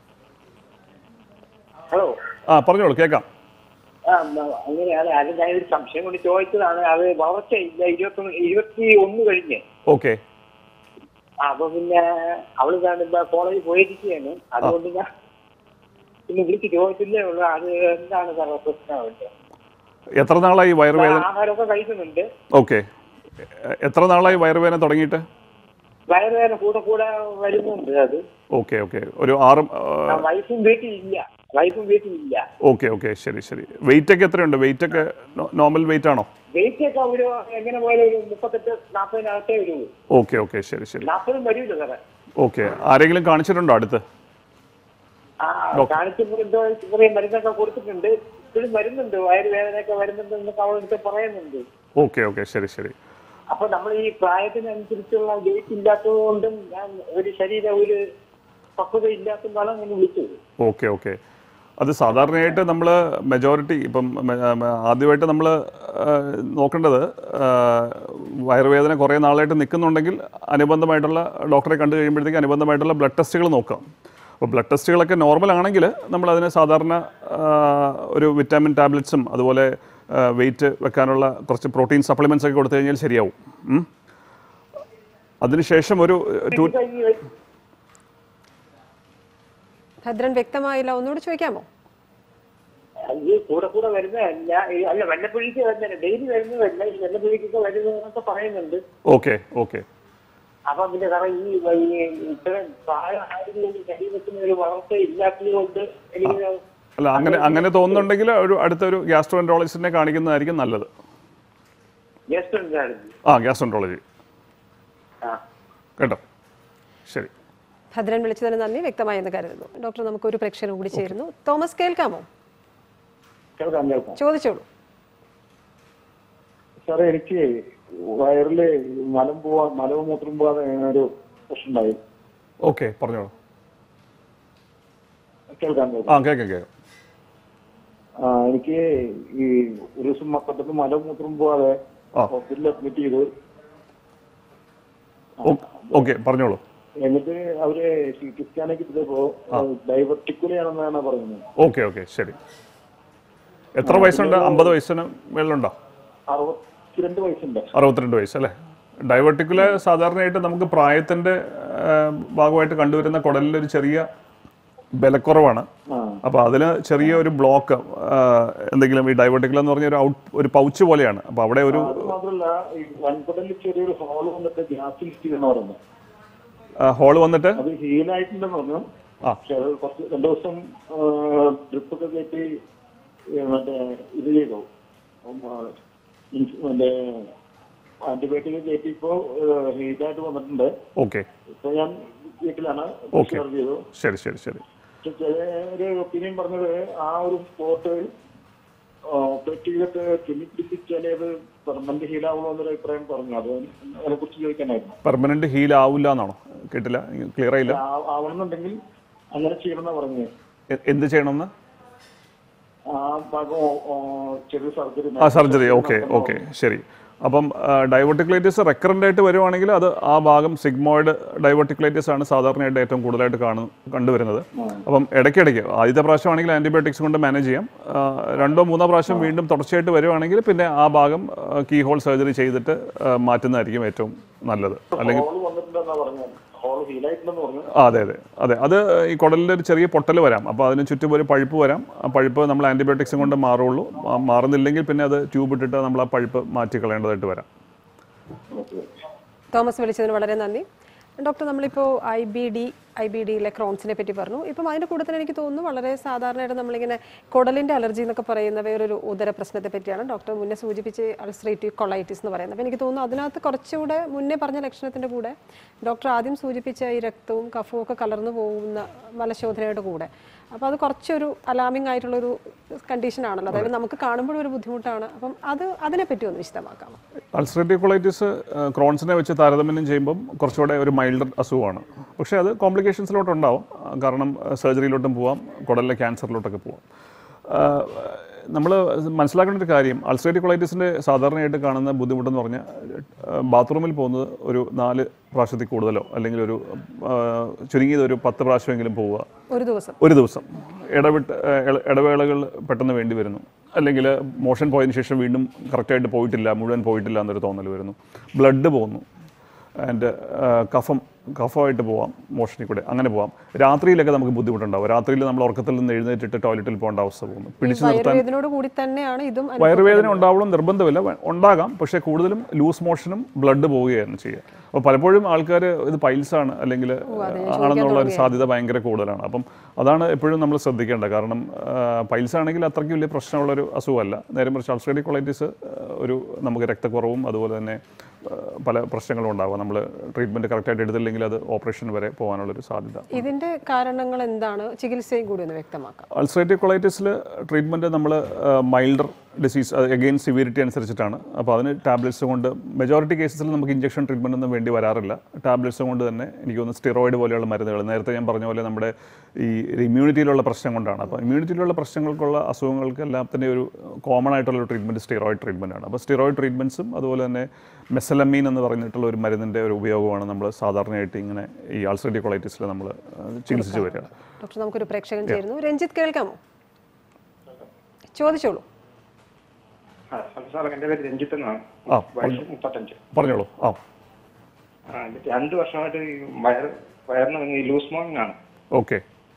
Speaker 3: ഹലോ
Speaker 2: ആ പറഞ്ഞോളൂ കേൾക്കാം
Speaker 3: ആ മ- അങ്ങനെയാണ് അത് ഞാൻ ഒരു സംശയം കൊണ്ട് ചോദിച്ചതാണ് അത് വളർച്ചയില്ല ഇരുപത്തൊന്ന് ഇരുപത്തി ഒന്ന് കഴിഞ്ഞ്
Speaker 2: ഓക്കെ
Speaker 3: ആ, അപ്പൊ പിന്നെ അവള് കാണുമ്പോ കോളേജിൽ പോയിരിക്കുകയാണ് അതുകൊണ്ട് ഞാൻ പിന്നെ വിളിച്ച് ചോദിച്ചില്ലേ ഉള്ളൂ അത് എന്താണ് സാറേ പ്രശ്നമായിട്ട്
Speaker 2: എത്ര നാളായി വയറുവേദന
Speaker 3: ആഹാരമൊക്കെ കഴിക്കുന്നുണ്ട്
Speaker 2: ഓക്കെ എത്ര നാളായി വയറുവേദന തുടങ്ങിയിട്ട്
Speaker 3: വയറുവേദന കൂടെ കൂടെ വരുന്നുണ്ട് അത്
Speaker 2: ഓക്കെ ഓക്കെ ഒരു ആറ്
Speaker 3: ആ, വൈഫും വീട്ടിലില്ല വൈഫും വീട്ടിലില്ല
Speaker 2: ഓക്കെ ഓക്കെ ശരി ശരി വെയിറ്റ് ഒക്കെ എത്രയുണ്ട് വെയിറ്റ് ഒക്കെ നോർമൽ വെയിറ്റ് ആണോ
Speaker 3: വെയിറ്റ് ഒക്കെ ഒരു എങ്ങനെ പോയാലും ഒരു മുപ്പത്തെട്ട് നാൽപ്പതിനകത്തേ വരൂ
Speaker 2: ഓക്കെ ഓക്കെ ശരി ശരി
Speaker 3: നാൽപ്പതും വരൂല്ലോ സാറേ
Speaker 2: ഓക്കെ ആരെങ്കിലും കാണിച്ചിട്ടുണ്ടോ അടുത്ത്
Speaker 3: ആ കാണിച്ചപ്പോൾ എന്തോ ചെറിയ മരുന്നൊക്കെ കൊടുത്തിട്ടുണ്ട് ഇപ്പോഴും വരുന്നുണ്ട് വയറുവേദനയൊക്കെ വരുന്നുണ്ട് എന്നൊക്കെ അവളെടുത്ത് പറയുന്നുണ്ട്
Speaker 2: ഓക്കെ ഓക്കെ ശരി ശരി
Speaker 3: അപ്പൊ നമ്മൾ ഈ പ്രായത്തിനനുസരിച്ചുള്ള വെയിറ്റ് ഇല്ലാത്തതുകൊണ്ടും ഞാൻ ഒരു ശരീര ഒരു പക്വത ഇല്ലാത്തതുകൊണ്ടാണ് അങ്ങനെ വിളിച്ചത്
Speaker 2: ഓക്കെ ഓക്കെ അത് സാധാരണയായിട്ട് നമ്മൾ മെജോറിറ്റി ഇപ്പം മെ- മ- ആദ്യമായിട്ട് നമ്മൾ നോക്കേണ്ടത് ആ, വയറുവേദന കുറേ നാളായിട്ട് നിൽക്കുന്നുണ്ടെങ്കിൽ അനുബന്ധമായിട്ടുള്ള ഡോക്ടറെ കണ്ടു കഴിയുമ്പോഴത്തേക്ക് അനുബന്ധമായിട്ടുള്ള ബ്ലഡ് ടെസ്റ്റുകൾ നോക്കാം അപ്പോൾ ബ്ലഡ് ടെസ്റ്റുകളൊക്കെ നോർമൽ ആണെങ്കിൽ നമ്മൾ അതിന് സാധാരണ ആ, ഒരു വിറ്റാമിൻ ടാബ്ലറ്റ്സും അതുപോലെ വെയിറ്റ് വെക്കാനുള്ള കുറച്ച് പ്രോട്ടീൻ സപ്ലിമെൻറ്റ്സ് ഒക്കെ കൊടുത്തു കഴിഞ്ഞാൽ ശരിയാവും ഉം. അതിനുശേഷം ഒരു ടു
Speaker 1: ഭദ്രൻ വ്യക്തമായില്ല ഒന്നുകൂടി ചോദിക്കാമോ
Speaker 3: ഈ കൂടെ കൂടെ വരുന്നതല്ല ഈ അല്ല വല്ലപ്പുഴിക്ക് വരുന്നില്ല ഡെയിലി വരുന്നതല്ല ഈ വല്ലപ്പുഴിക്കൊക്കെ വരുന്നതെന്നൊക്കെ പറയുന്നുണ്ട്
Speaker 2: ഓക്കെ ഓക്കെ
Speaker 3: അപ്പൊ പിന്നെ സാറേ ഈ ഈ ഇത്രയും പ്രായമായിട്ടുള്ള ഈ ശരീരത്തിന് ഒരു വളർച്ച ഇല്ലാത്തത് കൊണ്ട് എനിക്ക്
Speaker 2: അല്ല അങ്ങനെ അങ്ങനെ തോന്നുന്നുണ്ടെങ്കിൽ ഒരു അടുത്തൊരു ഗ്യാസ്ട്രോഎൻട്രോളജിസ്റ്റിനെ കാണിക്കുന്നതായിരിക്കും നല്ലത്
Speaker 3: ജസ്റ്റ് ഉണ്ടായിരുന്നു
Speaker 2: ആ ഗ്യാസ്ട്രോൻട്രോളജി
Speaker 3: ആ
Speaker 2: കേട്ടോ ശരി
Speaker 1: ഭദ്രൻ വിളിച്ചതിന് നന്ദി വ്യക്തമായി എന്ന് കരുതുന്നു ഡോക്ടർ നമുക്ക് ഒരു പ്രേക്ഷകനും കൂടി ചേരുന്നു തോമസ് കേൾക്കാമോ
Speaker 3: കേൾക്കാം കേൾക്കാം
Speaker 1: ചോദിച്ചോളൂ
Speaker 4: സാറേ എനിക്ക് വയറില് മലം പോവാ മലവും മൂത്രം പോവാതെ ഒരു പ്രശ്നമുണ്ടായി
Speaker 2: ഓക്കെ പറഞ്ഞോളൂ
Speaker 4: കേൾക്കാൻ കേൾക്കാം
Speaker 2: ആ കേൾക്കാം കേൾക്കാം
Speaker 4: ആ, എനിക്ക് ഈ ഒരു ദിവസം പെട്ടെന്ന് മലവും മൂത്രം പോവാതെ
Speaker 2: ആ.
Speaker 4: ഹോസ്പിറ്റലിൽ അഡ്മിറ്റ് ചെയ്തു
Speaker 2: ഓക്കെ പറഞ്ഞോളൂ
Speaker 4: എന്നിട്ട് അവര് സി ടി സ്കാനൊക്കെ ചെയ്തപ്പോ ഡൈവർട്ടിക്കുലയാണെന്നാണ് പറയുന്നത്
Speaker 2: ഓക്കെ ഓക്കെ ശരി എത്ര വയസ്സുണ്ട് അമ്പത് വയസ്സിന് മേളിലുണ്ടോ
Speaker 4: അറുപത്തിരണ്ട് വയസ്സുണ്ട്
Speaker 2: അറുപത്തിരണ്ട് വയസ്സ് അല്ലേ ഡയബറ്റിക്കില് സാധാരണയായിട്ട് നമുക്ക് പ്രായത്തിൻ്റെ ഭാഗമായിട്ട് കണ്ടുവരുന്ന കുടലിൽ ഒരു ചെറിയ ബലക്കുറവാണ്
Speaker 4: ആ
Speaker 2: അപ്പോൾ അതിന് ചെറിയ ഒരു ബ്ലോക്ക് എന്തെങ്കിലും ഈ ഡയബറ്റിക്കിൽ എന്ന് പറഞ്ഞ ഒരു ഔട്ട് ഒരു പൗച്ച് പോലെയാണ് അപ്പോൾ അവിടെ ഒരു
Speaker 4: അത് മാത്രമല്ല ഈ വൻകുടലിൽ ചെറിയൊരു ഹോൾ വന്നിട്ട് ഗ്യാസ് ലിസ്റ്റ് ചെയ്യുന്ന പറയുന്നത്
Speaker 2: ഹോൾ വന്നിട്ട്
Speaker 4: അത് ഹീലായിട്ടുണ്ടെന്ന് പറഞ്ഞു
Speaker 2: ആ.
Speaker 4: പക്ഷെ അത് കുറച്ച് രണ്ടു ദിവസം ഡ്രിപ്പൊക്കെ കയറ്റി ഏ, മറ്റേ ഇത് ചെയ്തു ഉം, ആ, ഇൻസ് മറ്റേ ആന്റിബയോട്ടിക് കയറ്റിയപ്പോ ഹീറ്റായിട്ട് വന്നിട്ടുണ്ട്
Speaker 2: ഓക്കെ
Speaker 4: ഇപ്പൊ ഞാൻ വീട്ടിലാണ്
Speaker 2: Okay.
Speaker 4: ഡിസ്ചാർജ് ചെയ്തു
Speaker 2: ശരി ശരി ശരി
Speaker 4: പക്ഷെ ചില ഒരു ഒപ്പീനിയൻ പറഞ്ഞത് ആ ഒരു സ്പോട്ട് ഓപ്പറേറ്റ് ചെയ്തിട്ട് തുന്നിപ്പിടിപ്പിച്ചാലേ അത് പെർമനന്റ് ഹീലാവുള്ളൂ എന്നൊരു അഭിപ്രായം പറഞ്ഞു അത് അതിനെ കുറിച്ച് ചോദിക്കാനായിരുന്നു
Speaker 2: പെർമനന്റ് ഹീൽ ആവില്ല എന്നാണോ കേട്ടില്ല ക്ലിയർ ആയില്ല
Speaker 4: ആ- ആവണമെന്നുണ്ടെങ്കിൽ അങ്ങനെ ചെയ്യണമെന്നാ പറഞ്ഞത്
Speaker 2: എ- എന്ത് ചെയ്യണമെന്ന്
Speaker 4: ആ ഭാഗം ഓ- ഓ, ചെറിയ സർജറി
Speaker 2: ആ സർജറി ഓക്കെ ഓക്കെ ശരി അപ്പം ഡൈവർട്ടിക്കുലൈറ്റിസ് റെക്കറൻ്റ് ആയിട്ട് വരുവാണെങ്കിൽ അത് ആ ഭാഗം സിഗ്മോയിഡ് ഡൈവർട്ടിക്കുലൈറ്റിസ് ആണ് സാധാരണയായിട്ട് ഏറ്റവും കൂടുതലായിട്ട് കാണു കണ്ടുവരുന്നത് അപ്പം ഇടയ്ക്കിടയ്ക്ക് ആദ്യത്തെ പ്രാവശ്യമാണെങ്കിൽ ആൻറ്റിബയോട്ടിക്സ് കൊണ്ട് മാനേജ് ചെയ്യാം ആ, രണ്ടോ മൂന്നോ പ്രാവശ്യം വീണ്ടും തുടർച്ചയായിട്ട് വരുവാണെങ്കിൽ പിന്നെ ആ ഭാഗം കീ ഹോൾ സർജറി ചെയ്തിട്ട് ആ, മാറ്റുന്നതായിരിക്കും ഏറ്റവും നല്ലത് അല്ലെങ്കിൽ
Speaker 4: ഹോള് വന്നിട്ടുണ്ടെന്നാ പറഞ്ഞത് ഹോള് ഹീലായിട്ടുണ്ടെന്ന് പറഞ്ഞു
Speaker 2: ആ അതെ അതെ അതെ അത് ഈ കുടലിൽ ഒരു ചെറിയ പൊട്ടൽ വരാം അപ്പോൾ അതിന് ചുറ്റും ഒരു പഴുപ്പ് വരാം ആ പഴുപ്പ് നമ്മൾ ആൻറ്റിബയോട്ടിക്സും കൊണ്ട് മാറുള്ളൂ ആ, മാറുന്നില്ലെങ്കിൽ പിന്നെ അത് ട്യൂബ് ഇട്ടിട്ട് നമ്മൾ ആ പഴുപ്പ് മാറ്റി കളയേണ്ടതായിട്ട് വരാം
Speaker 1: തോമസ് വിളിച്ചതിന് വളരെ നന്ദി ഡോക്ടർ നമ്മളിപ്പോൾ I B D I B ഡിയിലെ ക്രോൺസിനെ പറ്റി പറഞ്ഞു ഇപ്പം അതിൻ്റെ കൂടെ തന്നെ എനിക്ക് തോന്നുന്നു വളരെ സാധാരണയായിട്ട് നമ്മളിങ്ങനെ കുടലിൻ്റെ അലർജി എന്നൊക്കെ പറയുന്ന വേറൊരു ഉദര പ്രശ്നത്തെ പറ്റിയാണ് ഡോക്ടർ മുന്നേ സൂചിപ്പിച്ച് അൾസറേറ്റീവ് കൊളൈറ്റിസ് എന്ന് പറയുന്നത് അപ്പോൾ എനിക്ക് തോന്നുന്നു അതിനകത്ത് കുറച്ചുകൂടെ മുന്നേ പറഞ്ഞ ലക്ഷണത്തിൻ്റെ കൂടെ ഡോക്ടർ ആദ്യം സൂചിപ്പിച്ച ഈ രക്തവും കഫവും ഒക്കെ കലർന്നു പോകുന്ന മലശോധനയുടെ കൂടെ അപ്പോൾ അത് കുറച്ചൊരു അലാമിംഗ് ആയിട്ടുള്ളൊരു കണ്ടീഷൻ ആണല്ലോ അതായത് നമുക്ക് കാണുമ്പോഴും ഒരു ബുദ്ധിമുട്ടാണ് അപ്പം അത് അതിനെപ്പറ്റി ഒന്ന് വിശദമാക്കാം
Speaker 2: അൾസറേറ്റീവ് കൊളൈറ്റിസ് ക്രോൺസിനെ വെച്ച് താരതമ്യം ചെയ്യുമ്പം കുറച്ചുകൂടെ ഒരു മൈൽഡർ അസുഖമാണ് പക്ഷേ അത് കോംപ്ലിക്കേഷൻസിലോട്ട് ഉണ്ടാവും ആ, കാരണം സർജറിയിലോട്ടും പോവാം കുടലിലെ ക്യാൻസറിലോട്ടൊക്കെ പോവാം നമ്മൾ മനസ്സിലാക്കേണ്ട ഒരു കാര്യം അൾസറേറ്റീവ് കൊളൈറ്റിസിൻ്റെ സാധാരണയായിട്ട് കാണുന്ന ബുദ്ധിമുട്ടെന്ന് പറഞ്ഞാൽ ബാത്റൂമിൽ പോകുന്നത് ഒരു നാല് പ്രാവശ്യത്തിൽ കൂടുതലോ അല്ലെങ്കിൽ ഒരു ആ, ചുരുങ്ങിയത് ഒരു പത്ത് പ്രാവശ്യമെങ്കിലും പോവുക
Speaker 1: ഒരു ദിവസം
Speaker 2: ഒരു ദിവസം ഇടവിട്ട് ഏഹ്, ഇട- ഇടവേളകൾ പെട്ടെന്ന് വേണ്ടി വരുന്നു അല്ലെങ്കിൽ മോഷൻ പോയതിന് ശേഷം വീണ്ടും കറക്റ്റായിട്ട് പോയിട്ടില്ല മുഴുവൻ പോയിട്ടില്ല എന്നൊരു തോന്നൽ വരുന്നു ബ്ലഡ് പോകുന്നു ആൻഡ് കഫം കഫമായിട്ട് പോവാം മോഷനിൽ കൂടെ അങ്ങനെ പോവാം രാത്രിയിലൊക്കെ നമുക്ക് ബുദ്ധിമുട്ടുണ്ടാവും രാത്രിയിൽ നമ്മൾ ഉറക്കത്തിൽ നിന്ന് എഴുന്നേറ്റിട്ട് ടോയ്ലറ്റിൽ പോകേണ്ട അവസ്ഥ പോകുന്നു പിടിച്ചു നിർത്താൻ
Speaker 1: വയറുവേദനയോട് കൂടി തന്നെയാണ് ഇതും അനുഭവപ്പെടുന്നത്.
Speaker 2: വയറുവേദന ഉണ്ടാവണം നിർബന്ധമില്ല വ- ഉണ്ടാകാം പക്ഷേ കൂടുതലും ലൂസ് മോഷനും ബ്ലഡ് പോവുകയാണ് ചെയ്യുക അപ്പോൾ പലപ്പോഴും ആൾക്കാർ ഇത് പൈൽസ് ആണ് അല്ലെങ്കിൽ ആണെന്നുള്ള ഒരു സാധ്യത ഭയങ്കര കൂടുതലാണ് അപ്പം അതാണ് എപ്പോഴും നമ്മൾ ശ്രദ്ധിക്കേണ്ടത് കാരണം പൈൽസ് ആണെങ്കിൽ അത്രയ്ക്ക് വലിയ പ്രശ്നമുള്ളൊരു അസുഖമല്ല നേരെ മറിച്ച് അൾസറേറ്റീവ് കൊളൈറ്റിസ് ഒരു നമുക്ക് രക്തക്കുറവും അതുപോലെ തന്നെ ആ, പല പ്രശ്നങ്ങളും ഉണ്ടാകും നമ്മൾ ട്രീറ്റ്മെൻറ്റ് കറക്റ്റായിട്ട് എടുത്തില്ലെങ്കിൽ അത് ഓപ്പറേഷൻ വരെ പോകാനുള്ളൊരു സാധ്യത
Speaker 1: ഇതിന്റെ കാരണങ്ങൾ എന്താണ് ചികിത്സയും കൂടി ഒന്ന് വ്യക്തമാക്കാം
Speaker 2: അൾസറേറ്റീവ് കൊളൈറ്റിസിൽ ട്രീറ്റ്മെൻറ്റ് നമ്മൾ മൈൽഡർ ഡിസീസ് അഗെയിൻ സിവിയറിറ്റി അനുസരിച്ചിട്ടാണ് അപ്പോൾ അതിന് ടാബ്ലറ്റ്സ് കൊണ്ട് മെജോറിറ്റി കേസസിൽ നമുക്ക് ഇഞ്ചക്ഷൻ ട്രീറ്റ്മെൻ്റ് ഒന്നും വേണ്ടി വരാറില്ല ടാബ്ലറ്റ്സ് കൊണ്ട് തന്നെ എനിക്ക് തോന്നുന്നു സ്റ്റിറോയിഡ് പോലെയുള്ള മരുന്നുകൾ നേരത്തെ ഞാൻ പറഞ്ഞ പോലെ നമ്മുടെ ഈ ഇമ്മ്യൂണിറ്റിയിലുള്ള പ്രശ്നം കൊണ്ടാണ് അപ്പോൾ ഇമ്മ്യൂണിറ്റിയിലുള്ള പ്രശ്നങ്ങൾക്കുള്ള അസുഖങ്ങൾക്ക് എല്ലാത്തിൻ്റെ ഒരു കോമൺ ആയിട്ടുള്ള ട്രീറ്റ്മെൻറ്റ് സ്റ്റിറോയിഡ് ട്രീറ്റ്മെൻ്റ് ആണ് അപ്പോൾ സ്റ്റിറോയിഡ് ട്രീറ്റ്മെൻറ്റ്സും അതുപോലെ തന്നെ മെസലമീൻ എന്ന് പറഞ്ഞിട്ടുള്ള ഒരു മരുന്നിൻ്റെ ഒരു ഉപയോഗമാണ് നമ്മൾ സാധാരണയായിട്ട് ഇങ്ങനെ ഈ അൾസറേറ്റീവ് കൊളൈറ്റിസിൽ നമ്മൾ ചികിത്സിച്ച് വരിക
Speaker 1: ഡോക്ടർ നമുക്കൊരു പ്രേക്ഷകൻ ചേരുന്നു രഞ്ജിത്ത് കേൾക്കാമോ ചോദിച്ചോളൂ
Speaker 3: ആ, സാർ എന്റെ പേര് രഞ്ജിത്ത് എന്നാണ്
Speaker 2: ആ,
Speaker 3: വയസ്സ് മുപ്പത്തഞ്ച്
Speaker 2: പറഞ്ഞോളൂ ആ
Speaker 3: ആ, രണ്ട് വർഷമായിട്ട് ഈ വയർ വയറിന് ഈ ലൂസ് മോർണിംഗ് ആണ്
Speaker 2: ഓക്കെ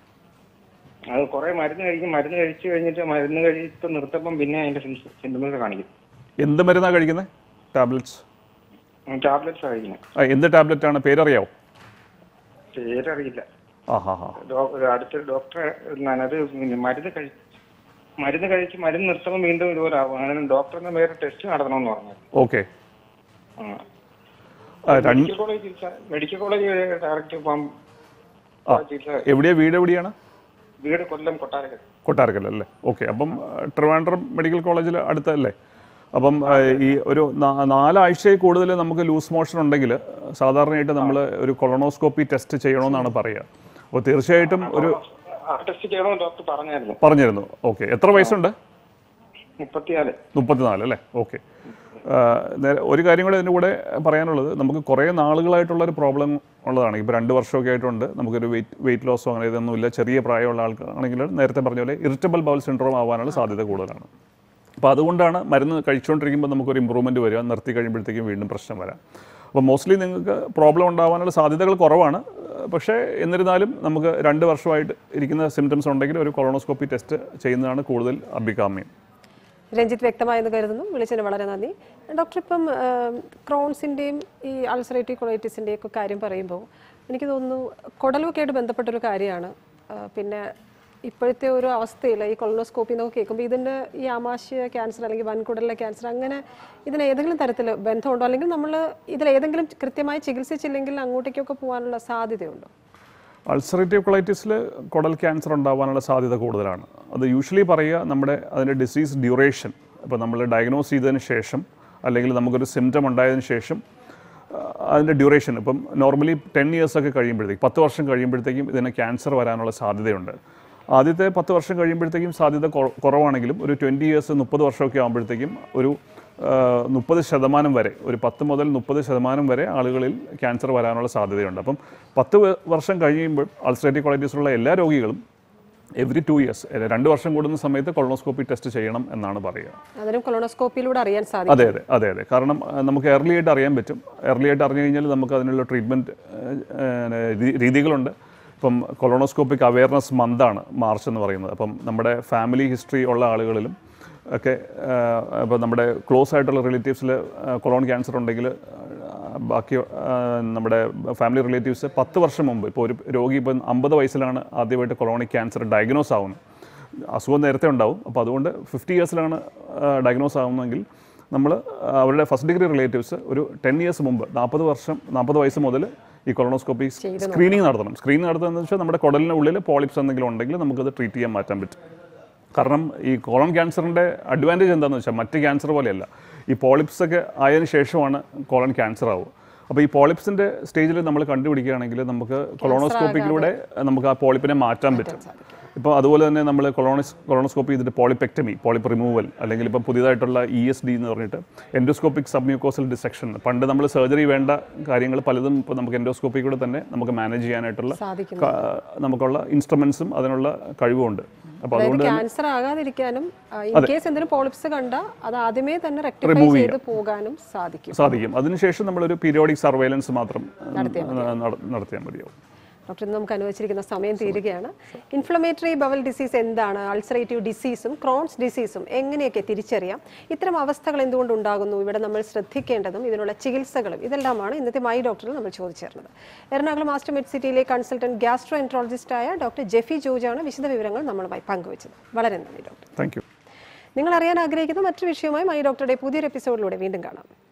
Speaker 3: അത് കുറെ മരുന്ന് കഴിക്കും മരുന്ന് കഴിച്ചു കഴിഞ്ഞിട്ട് മരുന്ന് കഴിച്ച് നിർത്തപ്പം പിന്നെ അതിന്റെ സിംറ്റംസ് കാണിക്കും
Speaker 2: എന്ത് മരുന്നാണ് കഴിക്കുന്നത് ടാബ്ലറ്റ്സ്
Speaker 3: ടാബ്ലറ്റ്സ് കഴിക്കുന്നത്
Speaker 2: ആ എന്ത് ടാബ്ലറ്റ് ആണ് പേരറിയാവോ
Speaker 3: പേരറിയില്ല
Speaker 2: ആ ഹാ ഹാ
Speaker 3: ഡോ- അടുത്തൊരു ഡോക്ടറെ അത് പിന്നെ മരുന്ന് കഴി മരുന്ന് കഴിച്ച് മരുന്ന് നിർത്തുമ്പോൾ വീണ്ടും ഇതുപോലെ ആവും അങ്ങനെ ഡോക്ടറിന്റെ വേറെ ടെസ്റ്റ് നടത്തണമെന്ന് പറഞ്ഞു
Speaker 2: ഓക്കെ
Speaker 3: ആ.
Speaker 2: ആ, രണ്ട്
Speaker 3: മെഡിക്കൽ കോളേജ് ചികിത്സ മെഡിക്കൽ കോളേജ് ഡയറക്റ്റ് പോകാം ചികിത്സ
Speaker 2: എവിടെയാ വീട് എവിടെയാണ്
Speaker 3: വീട് കൊല്ലം കൊട്ടാരക്കര
Speaker 2: കൊട്ടാരക്കൽ അല്ലേ ഓക്കെ അപ്പം ആ, ട്രിവാൻഡ്രം മെഡിക്കൽ കോളേജിൽ അടുത്തല്ലേ അപ്പം ആ, ഈ ഒരു നാ- നാലാഴ്ചയിൽ കൂടുതൽ നമുക്ക് ലൂസ് മോഷൻ ഉണ്ടെങ്കിൽ സാധാരണയായിട്ട് നമ്മൾ ഒരു കൊളോണോസ്കോപ്പി ടെസ്റ്റ് ചെയ്യണമെന്നാണ് പറയുക അപ്പോൾ തീർച്ചയായിട്ടും ഒരു
Speaker 3: ആ ടെസ്റ്റ് ചെയ്യണമെന്ന് ഡോക്ടർ പറഞ്ഞായിരുന്നു
Speaker 2: പറഞ്ഞിരുന്നു ഓക്കെ എത്ര വയസ്സുണ്ട്
Speaker 3: മുപ്പത്തിനാല്
Speaker 2: മുപ്പത്തിനാല് അല്ലേ ഓക്കെ ഒരു കാര്യം കൂടെ ഇതിൻ്റെ കൂടെ പറയാനുള്ളത് നമുക്ക് കുറേ നാളുകളായിട്ടുള്ള ഒരു പ്രോബ്ലം ഉള്ളതാണ് ഇപ്പോൾ രണ്ട് വർഷമൊക്കെ ആയിട്ടുണ്ട് നമുക്കൊരു വെയിറ്റ് വെയിറ്റ് ലോസോ അങ്ങനെ ഇതൊന്നുമില്ല ചെറിയ പ്രായമുള്ള ആൾക്കാണെങ്കിൽ നേരത്തെ പറഞ്ഞ പോലെ ഇറിറ്റബിൾ ബൗൾ സിൻഡ്രോം ആവാനുള്ള സാധ്യത കൂടുതലാണ് അപ്പോൾ അതുകൊണ്ടാണ് മരുന്ന് കഴിച്ചുകൊണ്ടിരിക്കുമ്പോൾ നമുക്കൊരു ഇമ്പ്രൂവ്മെൻറ്റ് വരിക നിർത്തി കഴിയുമ്പോഴത്തേക്കും വീണ്ടും പ്രശ്നം വരാം അപ്പോൾ മോസ്റ്റ്ലി നിങ്ങൾക്ക് പ്രോബ്ലം ഉണ്ടാവാനുള്ള സാധ്യതകൾ കുറവാണ് ഏഹ് പക്ഷേ എന്നിരുന്നാലും നമുക്ക് രണ്ട് വർഷമായിട്ട് ഇരിക്കുന്ന സിംറ്റംസ് ഉണ്ടെങ്കിൽ ഒരു കൊളോണോസ്കോപ്പി ടെസ്റ്റ് ചെയ്യുന്നതാണ് കൂടുതൽ അഭികാമ്യം
Speaker 1: രഞ്ജിത്ത് വ്യക്തമായെന്ന് കരുതുന്നു വിളിച്ചതിന് വളരെ നന്ദി ഡോക്ടർ ഇപ്പം ക്രോൺസിൻ്റെയും ഈ അൾസറേറ്റീവ് കൊളൈറ്റിസിൻ്റെയും ഒക്കെ കാര്യം പറയുമ്പോൾ എനിക്ക് തോന്നുന്നു കുടലുമൊക്കെ ആയിട്ട് ബന്ധപ്പെട്ടൊരു കാര്യമാണ് ആ, പിന്നെ ഇപ്പോഴത്തെ ഒരു അവസ്ഥയിൽ ഈ കൊളോണോസ്കോപ്പി എന്നൊക്കെ കേൾക്കുമ്പോൾ ഇതിൻ്റെ ഈ ആമാശയ ക്യാൻസർ അല്ലെങ്കിൽ വൻകുടലിലെ ക്യാൻസർ അങ്ങനെ ഇതിന് ഏതെങ്കിലും തരത്തിൽ ബന്ധമുണ്ടോ അല്ലെങ്കിൽ നമ്മൾ ഇതിൽ ഏതെങ്കിലും കൃത്യമായി ചികിത്സിച്ചില്ലെങ്കിൽ അങ്ങോട്ടേക്കൊക്കെ പോകാനുള്ള സാധ്യതയുണ്ടോ
Speaker 2: അൾസറേറ്റീവ് കൊളൈറ്റിസിൽ കുടൽ ക്യാൻസർ ഉണ്ടാവാനുള്ള സാധ്യത കൂടുതലാണ് അത് യൂഷ്വലി പറയുക നമ്മുടെ അതിൻ്റെ ഡിസീസ് ഡ്യൂറേഷൻ ഇപ്പോൾ നമ്മൾ ഡയഗ്നോസ് ചെയ്തതിന് ശേഷം അല്ലെങ്കിൽ നമുക്കൊരു സിംറ്റം ഉണ്ടായതിനു ശേഷം ആ, അതിൻ്റെ ഡ്യൂറേഷൻ ഇപ്പം നോർമലി ടെൻ ഇയേഴ്സൊക്കെ കഴിയുമ്പോഴത്തേക്കും പത്ത് വർഷം കഴിയുമ്പോഴത്തേക്കും ഇതിന് ക്യാൻസർ വരാനുള്ള സാധ്യതയുണ്ട് ആദ്യത്തെ പത്ത് വർഷം കഴിയുമ്പോഴത്തേക്കും സാധ്യത കുറ- കുറവാണെങ്കിലും ഒരു ട്വൻറ്റി ഇയേഴ്സ് മുപ്പത് വർഷമൊക്കെ ആകുമ്പോഴത്തേക്കും ഒരു മുപ്പത് ശതമാനം വരെ ഒരു പത്ത് മുതൽ മുപ്പത് ശതമാനം വരെ ആളുകളിൽ ക്യാൻസർ വരാനുള്ള സാധ്യതയുണ്ട് അപ്പം പത്ത് വ- വർഷം കഴിയുമ്പോൾ അൾസറേറ്റീവ് കൊളൈറ്റിസ് ഉള്ള എല്ലാ രോഗികളും എവറി ടു ഇയേഴ്സ് രണ്ട് വർഷം കൂടുന്ന സമയത്ത് കൊളോണോസ്കോപ്പി ടെസ്റ്റ് ചെയ്യണം എന്നാണ് പറയുക
Speaker 1: അതിനും കൊളോണോസ്കോപ്പിയിലൂടെ അറിയാൻ സാധിക്കും
Speaker 2: അതെ അതെ അതെ അതെ കാരണം ആ, നമുക്ക് early ആയിട്ട് അറിയാൻ പറ്റും early ആയിട്ട് അറിഞ്ഞു കഴിഞ്ഞാൽ നമുക്ക് അതിനുള്ള ട്രീറ്റ്മെൻറ്റ് രീതികളുണ്ട് ഇപ്പം കൊളോണോസ്കോപ്പിക് അവയർനെസ് മന്താണ് മാർച്ച് എന്ന് പറയുന്നത് അപ്പം നമ്മുടെ ഫാമിലി ഹിസ്റ്ററി ഉള്ള ആളുകളിലും ഒക്കെ ഇപ്പോൾ നമ്മുടെ ക്ലോസ് ആയിട്ടുള്ള റിലേറ്റീവ്സിൽ കൊളോൺ ക്യാൻസർ ഉണ്ടെങ്കിൽ ആ, ബാക്കി ആ, നമ്മുടെ ഫാമിലി റിലേറ്റീവ്സ് പത്ത് വർഷം മുമ്പ് ഇപ്പോൾ ഒരു രോഗി ഇപ്പം അമ്പത് വയസ്സിലാണ് ആദ്യമായിട്ട് കൊളോണിക് ക്യാൻസർ ഡയഗ്നോസ് ആവുന്നത് അസുഖം നേരത്തെ ഉണ്ടാവും അപ്പോൾ അതുകൊണ്ട് ഫിഫ്റ്റി ഇയേഴ്സിലാണ് ഡയഗ്നോസ് ആവുന്നതെങ്കിൽ നമ്മൾ അവരുടെ ഫസ്റ്റ് ഡിഗ്രി റിലേറ്റീവ്സ് ഒരു ടെൻ ഇയേഴ്സ് മുമ്പ് നാൽപ്പത് വർഷം നാൽപ്പത് വയസ്സ് മുതൽ ഈ കൊളോണോസ്കോപ്പി സ്ക്രീനിങ് നടത്തണം സ്ക്രീനിങ് നടത്തുന്നതെന്ന് വെച്ചാൽ നമ്മുടെ കുടലിന് ഉള്ളിൽ പോളിപ്സ് എന്തെങ്കിലും ഉണ്ടെങ്കിൽ നമുക്കത് ട്രീറ്റ് ചെയ്യാൻ മാറ്റാൻ പറ്റും കാരണം ഈ കോളൺ ക്യാൻസറിൻ്റെ അഡ്വാൻറ്റേജ് എന്താണെന്ന് വെച്ചാൽ മറ്റ് ക്യാൻസർ പോലെയല്ല ഈ പോളിപ്സ് ഒക്കെ ആയതിനു ശേഷമാണ് കോളൺ ക്യാൻസർ ആവുക അപ്പോൾ ഈ പോളിപ്സിൻ്റെ സ്റ്റേജിൽ നമ്മൾ കണ്ടുപിടിക്കുകയാണെങ്കിൽ നമുക്ക് കൊളോണോസ്കോപ്പിക്കിലൂടെ നമുക്ക് ആ പോളിപ്പിനെ മാറ്റാൻ പറ്റും ഇപ്പോൾ അതുപോലെ തന്നെ നമ്മൾ കൊളോണസ് കൊളോണോസ്കോപ്പി ചെയ്തിട്ട് പോളിപെക്ടമി പോളിപ്പ് റിമൂവൽ അല്ലെങ്കിൽ ഇപ്പം പുതിയതായിട്ടുള്ള ഇ എസ് ഡി എന്ന് പറഞ്ഞിട്ട് എൻഡോസ്കോപ്പിക് സബ്മ്യൂക്കോസൽ ഡിസെക്ഷൻ പണ്ട് നമ്മൾ സർജറി വേണ്ട കാര്യങ്ങൾ പലതും ഇപ്പോൾ നമുക്ക് എൻഡോസ്കോപ്പി കൂടെ തന്നെ നമുക്ക് മാനേജ് ചെയ്യാനായിട്ടുള്ള
Speaker 1: സാധിക്കുന്നു
Speaker 2: ക- നമുക്കുള്ള ഇൻസ്ട്രുമെൻസും അതിനുള്ള കഴിവുമുണ്ട് അപ്പോൾ
Speaker 1: അതായത്
Speaker 2: അതുകൊണ്ട്
Speaker 1: ക്യാൻസർ ആകാതിരിക്കാനും ഇൻ കേസ് എന്തെങ്കിലും പോളിപ്സ് കണ്ട അത് ആദ്യമേ തന്നെ റെക്ടിഫൈ ചെയ്ത് പോകാനും സാധിക്കും
Speaker 2: സാധിക്കും അതിനുശേഷം നമ്മളൊരു പീരിയോഡിക് സർവൈലൻസ് മാത്രം നട- നടത്തിയാൽ മതിയാവും
Speaker 1: ഡോക്ടർ ഇന്ന് നമുക്ക് അനുവദിച്ചിരിക്കുന്ന സമയം തീരുകയാണ് ഇൻഫ്ലമേറ്ററി ബവൽ ഡിസീസ് എന്താണ് അൾസറേറ്റീവ് ഡിസീസും ക്രോൺസ് ഡിസീസും എങ്ങനെയൊക്കെ തിരിച്ചറിയാം ഇത്തരം അവസ്ഥകൾ എന്തുകൊണ്ട് ഉണ്ടാകുന്നു ഇവിടെ നമ്മൾ ശ്രദ്ധിക്കേണ്ടതും ഇതിനുള്ള ചികിത്സകളും ഇതെല്ലാമാണ് ഇന്നത്തെ മൈ ഡോക്ടറിൽ നമ്മൾ ചോദിച്ചേർന്നത് എറണാകുളം മാസ്റ്റർ മെഡ് സിറ്റിയിലെ കൺസൾട്ടന്റ് ഗാസ്ട്രോ എൻട്രോളജിസ്റ്റായ ഡോക്ടർ ജെഫി ജോർജാണ് വിശദ വിവരങ്ങൾ നമ്മളുമായി പങ്കുവച്ചത് വളരെ നന്ദി ഡോക്ടർ
Speaker 2: താങ്ക് യു
Speaker 1: നിങ്ങൾ അറിയാൻ ആഗ്രഹിക്കുന്ന മറ്റൊരു വിഷയവുമായി മൈ ഡോക്ടറുടെ പുതിയൊരു എപ്പിസോഡിലൂടെ വീണ്ടും കാണാം